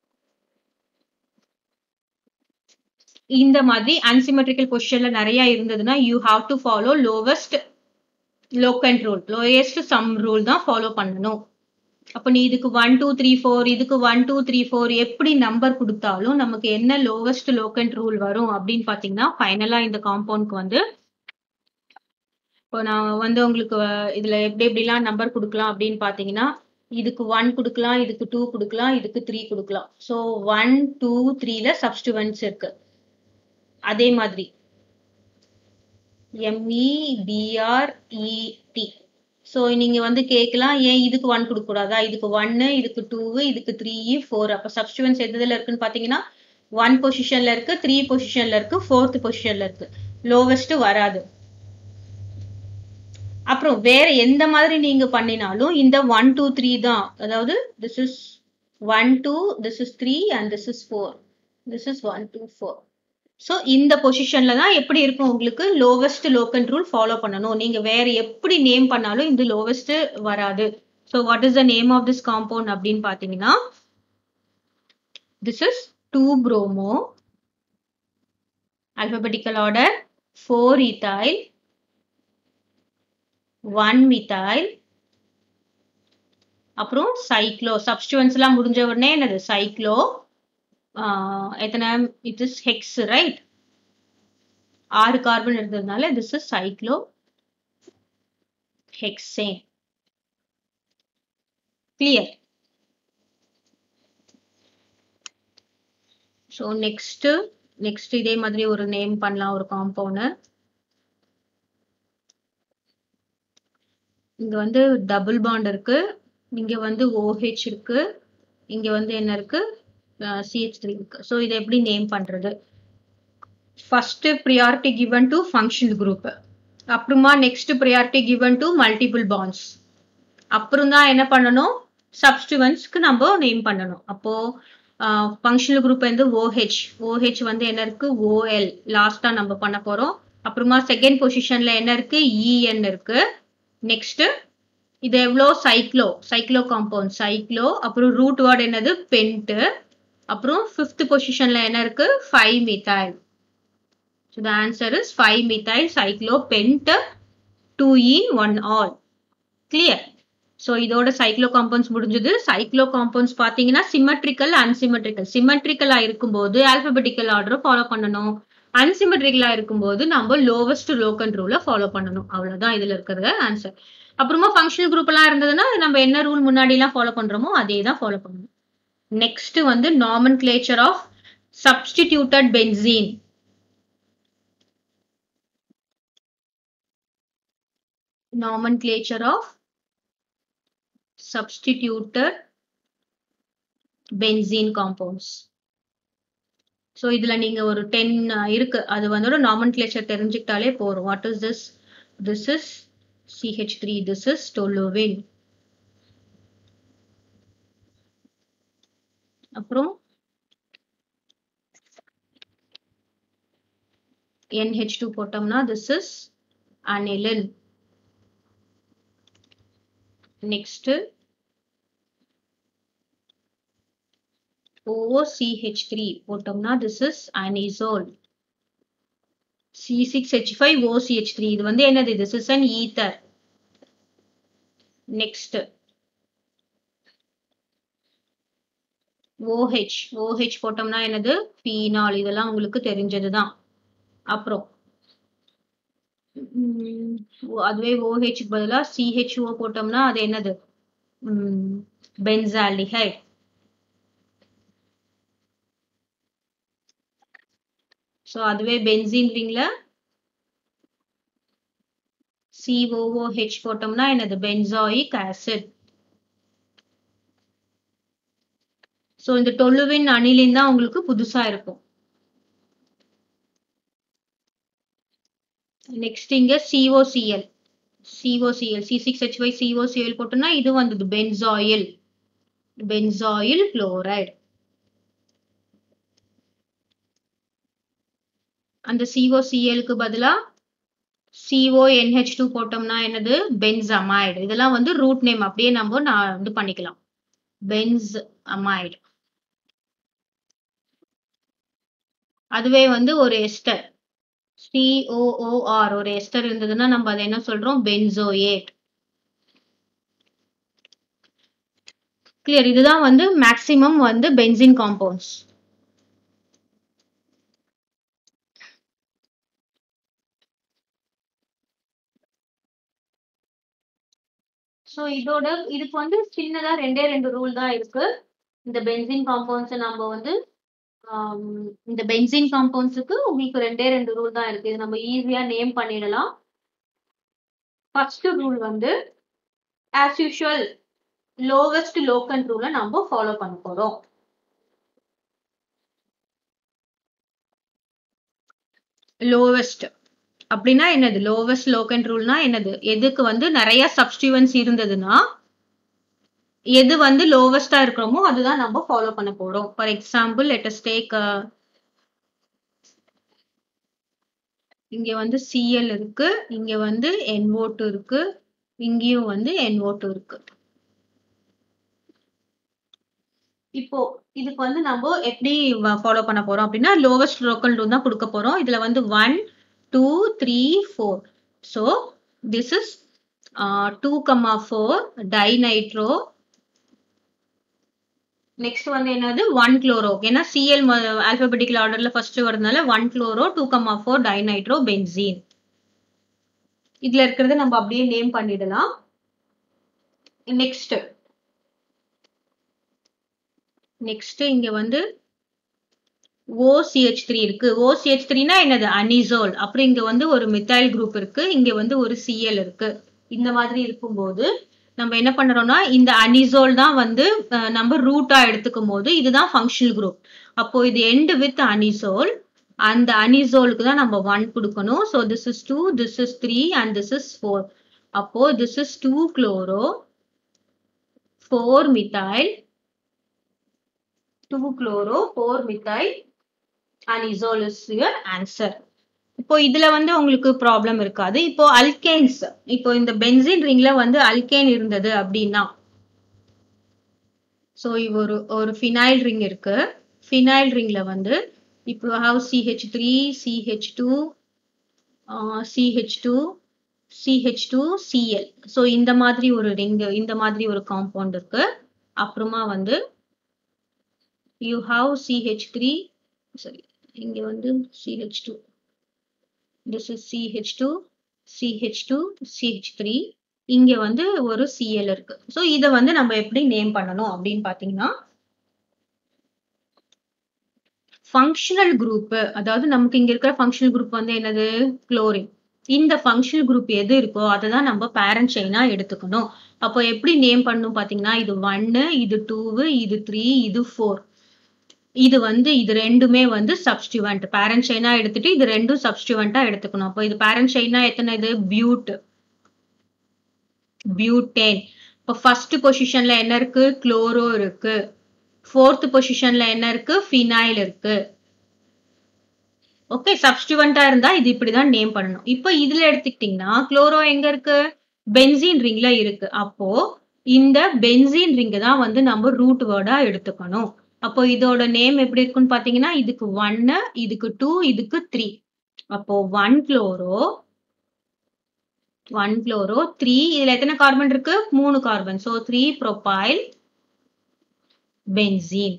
இந்த மாதிரி அன்சிமெட்ரிக்கல் பொசிஷன்ல நிறைய இருந்ததுன்னா you have to follow lowest locant rule lowest sum rule தான் ஃபாலோ பண்ணணும் அப்போ நீ இதுக்கு ஒன் டூ த்ரீ ஃபோர் இதுக்கு ஒன் டூ த்ரீ ஃபோர் எப்படி நம்பர் கொடுத்தாலும் நமக்கு என்ன லோவஸ்ட் லோக்கண்ட் ரூல் வரும் அப்படின்னு பார்த்தீங்கன்னா ஃபைனலாக இந்த காம்பவுண்ட்க்கு வந்து இப்போ நான் வந்து உங்களுக்கு இதுல எப்படி எப்படிலாம் நம்பர் கொடுக்கலாம் அப்படின்னு பார்த்தீங்கன்னா இதுக்கு ஒன் கொடுக்கலாம் இதுக்கு டூ கொடுக்கலாம் இதுக்கு த்ரீ கொடுக்கலாம் ஸோ ஒன் டூ த்ரீல சப்ஸ்டிவன்ஸ் இருக்கு அதே மாதிரி எம்இ பிஆர்இடி ஸோ நீங்க வந்து கேட்கலாம் ஏன் இதுக்கு ஒன் கொடுக்க கூடாதா இதுக்கு ஒன்னு இதுக்கு டூ இதுக்கு த்ரீ ஃபோர் அப்போ சப்ஸ்டிவன்ஸ் எதுல இருக்குன்னு பார்த்தீங்கன்னா ஒன் பொசிஷன்ல இருக்கு த்ரீ பொசிஷன்ல இருக்கு ஃபோர்த் பொசிஷன்ல இருக்கு லோவஸ்ட் வராது அப்புறம் வேற எந்த மாதிரி நீங்க பண்ணினாலும் இந்த ஒன் டூ த்ரீ தான் அதாவது this is one two this is three and this is four this is one two four so இந்த பொசிஷன்ல தான் எப்படி இருக்கும் உங்களுக்கு லோவஸ்ட் லோக்கல் ரூல் ஃபாலோ பண்ணணும் நீங்க வேற எப்படி நேம் பண்ணாலும் இந்த லோவஸ்ட் வராது so what is the name of this compound அப்படின்னு பார்த்தீங்கன்னா this is two bromo alphabetical order 4 ethyl 1 methyl அப்புறம் சைக்ளோ சப்ஸ்டிவன்ஸ் எல்லாம் முடிஞ்ச உடனே என்னது சைக்ளோ எத்தனை இட் இஸ் ஹெக்ஸ் ரைட் ஆறு கார்பன் இருந்ததுனால this is cyclo hexane clear so next next இதே மாதிரி ஒரு நேம் பண்ணலாம் ஒரு காம்பவுண்ட் இங்க வந்து டபுள் பாண்ட் இருக்கு இங்க வந்து ஓஹெச் இருக்கு இங்க வந்து என்ன இருக்கு சிஹெச் த்ரீ இருக்கு ஸோ இதை எப்படி நேம் பண்றது first priority given to functional group அப்புறமா next priority given to multiple bonds அப்புறம் தான் என்ன பண்ணணும் சப்ஸ்டிவன்ஸ்க்கு நம்ம நேம் பண்ணணும் அப்போ ஃபங்க்ஷனல் குரூப் வந்து ஓஹெச் ஓஹெச் வந்து என்ன இருக்கு ஓஎல் லாஸ்டா நம்ம பண்ண போறோம் அப்புறமா செகண்ட் பொசிஷன்ல என்ன இருக்கு இஎன் இருக்கு நெக்ஸ்ட் இது எவ்வளோ சைக்ளோ சைக்ளோ காம்பவுண்ட் சைக்ளோ அப்புறம் ரூட் வேர்ட் என்னது பென்ட் அப்புறம் ஃபிஃப்த் பொசிஷன்ல என்ன இருக்கு five methyl so the answer is five methyl cyclo pent two in one all clear so இதோட சைக்ளோ காம்பவுண்ட்ஸ் முடிஞ்சது சைக்ளோ காம்பவுண்ட்ஸ் பார்த்தீங்கன்னா சிமெட்ரிக்கல் அன்சிமெட்ரிக்கல் சிமெட்ரிக்கலா இருக்கும்போது ஆல்பபெட்டிக்கல் ஆர்டர் ஃபாலோ பண்ணணும் அன்சிமெட்ரிக்கலா இருக்கும்போது நம்ம லோவஸ்ட் லோக்கன் ரூலை ஃபாலோ பண்ணணும் அவ்வளவுதான் இதுல இருக்கிறது ஆன்சர் அப்புறமா ஃபங்க்ஷனல் குரூப் எல்லாம் இருந்ததுன்னா நம்ம என்ன ரூல் முன்னாடி எல்லாம் ஃபாலோ பண்றோமோ அதே தான் ஃபாலோ பண்ணணும் நெக்ஸ்ட் வந்து nomenclature of substituted benzene nomenclature of substituted benzene compounds so இதுல நீங்க ஒரு டென் இருக்கு அது வந்து நாமன் கிளேச்சர் தெரிஞ்சுக்கிட்டாலே போறோம் what is this this is CH three this is toluene அப்புறம் NH2 டூ போட்டோம்னா this is aniline next OCH3 போட்டோம்னா this is anisole C6H5 OCH3 இது வந்து என்னது this is an ether next OH OH போட்டோம்னா என்னது phenol இதெல்லாம் உங்களுக்கு தெரிஞ்சதுதான் அப்புறம் உம் அதுவே OH பதிலா CHO போட்டோம்னா அது என்னது பென்சால்டிஹைட் ஸோ அதுவே பென்சீன் ரிங்ல சிஓஓஹெச் போட்டோம்னா என்னது பென்சாயிக் ஆசிட் ஸோ இந்த டொலுவின் அணிலின் தான் உங்களுக்கு புதுசா இருக்கும் நெக்ஸ்ட் இங்க COCl COCl C six H Y COCl போட்டோம்னா இது வந்தது பென்சாயில் பென்சாயில் குளோரைடு அந்த சிஓசிஎலுக்கு பதிலா சிஓஎன்ஹெச் டூ போட்டோம்னா என்னது பென்ஸ் அமைடு இதெல்லாம் வந்து ரூட் நேம் அப்படியே நம்ம நான் வந்து பண்ணிக்கலாம் பென்ஸ் அமைடு அதுவே வந்து ஒரு எஸ்டர் சிஓஓஆர் ஒரு எஸ்டர் இருந்ததுன்னா நம்ம அதை என்ன சொல்றோம் பென்சோயேட் கிளியர் இதுதான் வந்து மேக்சிமம் வந்து பென்சின் காம்பவுண்ட்ஸ் ஸோ இதோட இதுக்கு வந்து சின்னதா ரெண்டே ரெண்டு ரூல் தான் இருக்கு இந்த பென்சின் காம்பவுண்ட்ஸை நம்ம வந்து இந்த பென்சின் காம்பவுண்ட்ஸுக்கு உங்களுக்கு ரெண்டே ரெண்டு ரூல் தான் இருக்கு இது நம்ம ஈஸியா நேம் பண்ணிடலாம் ஃபர்ஸ்ட் ரூல் வந்து ஆஸ் யூஷுவல் லோவஸ்ட் லோக்கன் ரூலை நம்ம ஃபாலோ பண்ண போறோம் லோவஸ்ட் அப்படின்னா என்னது லோவஸ்ட் லோக்கன் ரூல்னா என்னது எதுக்கு வந்து நிறைய சப்ஸ்டிவன்ஸ் இருந்ததுன்னா எது வந்து லோவஸ்டா இருக்கிறோமோ அதுதான் நம்ம ஃபாலோ பண்ண போறோம் ஃபார் எக்ஸாம்பிள் லெட்டஸ் டேக் இங்க வந்து சிஎல் இருக்கு இங்க வந்து என்ஓ டூ இருக்கு இங்கேயும் வந்து என்ஓ டூ இருக்கு இப்போ இதுக்கு வந்து நம்ம எப்படி ஃபாலோ பண்ண போறோம் அப்படின்னா லோவஸ்ட் லோக்கல் ரூல் தான் கொடுக்க போறோம் இதுல வந்து one two three four so this is two comma four dinitro next வந்து என்னது ஒன் குளோரோ ஏன்னா சிஎல் ஆல்பபெட்டிக்கல் ஆர்டர்ல ஃபர்ஸ்ட் வரதுனால one chloro two comma four dinitro benzene இதுல இருக்கிறத நம்ம அப்படியே நேம் பண்ணிடலாம் நெக்ஸ்ட் நெக்ஸ்ட் இங்க வந்து ஓசிஹெச் த்ரீ இருக்கு ஓசிஹெச் த்ரீனா என்னது அனிசோல் அப்புறம் இங்க வந்து ஒரு மித்தைல் குரூப் இருக்கு இங்க வந்து ஒரு சிஎல் இருக்கு இந்த மாதிரி இருக்கும்போது நம்ம என்ன பண்றோம்னா இந்த அனிசோல் தான் வந்து நம்ம ரூட்டா எடுத்துக்கும் போது இதுதான் ஃபங்க்ஷனல் குரூப் அப்போ இது எண்ட் வித் அனிசோல் அந்த அனிசோலுக்கு தான் நம்ம ஒன் கொடுக்கணும் so this is two this is three and this is four அப்போ this is two chloro four methyl two chloro four methyl anisole is your answer இப்போ இதுல வந்து உங்களுக்கு ப்ராப்ளம் இருக்காது இப்போ அல்கேன்ஸ் இப்போ இந்த பென்சின் ரிங்ல வந்து அல்கேன் இருந்தது அப்படின்னா ஸோ ஒரு ஒரு ஃபினைல் ரிங் இருக்கு ஃபினைல் ரிங்ல வந்து இப்போ how CH three CH two CH two CH two Cl so இந்த மாதிரி ஒரு ரிங் இந்த மாதிரி ஒரு காம்பவுண்ட் இருக்கு அப்புறமா வந்து யூ ஹாவ் சிஹெச் த்ரீ சரி இங்க வந்து CH two this is CH two CH two CH three இங்க வந்து ஒரு சிஎல் இருக்கு ஸோ இதை வந்து நம்ம எப்படி நேம் பண்ணணும் அப்படின்னு பாத்தீங்கன்னா ஃபங்க்ஷனல் குரூப் அதாவது நமக்கு இங்க இருக்கிற ஃபங்க்ஷனல் குரூப் வந்து என்னது குளோரின் இந்த ஃபங்க்ஷனல் குரூப் எது இருக்கோ அதை தான் நம்ம பேரண்ட் செயினா எடுத்துக்கணும் அப்போ எப்படி நேம் பண்ணணும் பாத்தீங்கன்னா இது ஒன்னு இது டூவு இது த்ரீ இது ஃபோர் இது வந்து இது ரெண்டுமே வந்து சப்ஸ்டிவன்ட் பேரண்ட் செயினா எடுத்துட்டு இது ரெண்டும் சப்ஸ்டிவன்ட்டா எடுத்துக்கணும் அப்போ இது பேரண்ட் செயினா எத்தனை இது பியூட் பியூட்டேன் இப்போ ஃபர்ஸ்ட் பொசிஷன்ல என்ன இருக்கு குளோரோ இருக்கு ஃபோர்த் பொசிஷன்ல என்ன இருக்கு ஃபினைல் இருக்கு ஓகே சப்ஸ்டிவெண்டா இருந்தா இது இப்படிதான் நேம் பண்ணணும் இப்போ இதுல எடுத்துக்கிட்டீங்கன்னா குளோரோ எங்க இருக்கு பென்சின் ரிங்ல இருக்கு அப்போ இந்த பென்சின் ரிங் தான் வந்து நம்ம ரூட் வேர்டா எடுத்துக்கணும் அப்போ இதோட நேம் எப்படி இருக்குன்னு பாத்தீங்கன்னா இதுக்கு ஒன்னு இதுக்கு டூ இதுக்கு த்ரீ அப்போ one chloro one chloro three இதுல எத்தனை கார்பன் இருக்கு மூணு carbon so three propyl benzene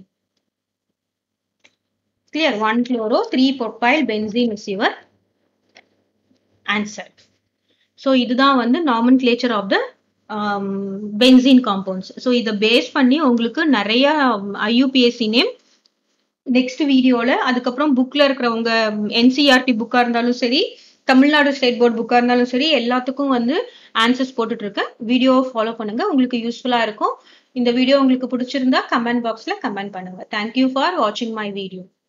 clear 1 chloro 3 propyl benzene is your answer so இதுதான் வந்து nomenclature of the um, benzene compounds so இதை பேஸ் பண்ணி உங்களுக்கு நிறைய ஐயூபிஎஸ்சி நேம் நெக்ஸ்ட் வீடியோல அதுக்கப்புறம் புக்ல இருக்கிற உங்க என்சிஆர்டி புக்கா இருந்தாலும் சரி தமிழ்நாடு ஸ்டேட் போர்ட் புக்கா இருந்தாலும் சரி எல்லாத்துக்கும் வந்து ஆன்சர்ஸ் போட்டுட்டு இருக்கேன் வீடியோ ஃபாலோ பண்ணுங்க உங்களுக்கு யூஸ்ஃபுல்லா இருக்கும் இந்த வீடியோ உங்களுக்கு பிடிச்சிருந்தா கமெண்ட் பாக்ஸ்ல கமெண்ட் பண்ணுங்க தேங்க்யூ ஃபார் வாட்சிங் மை வீடியோ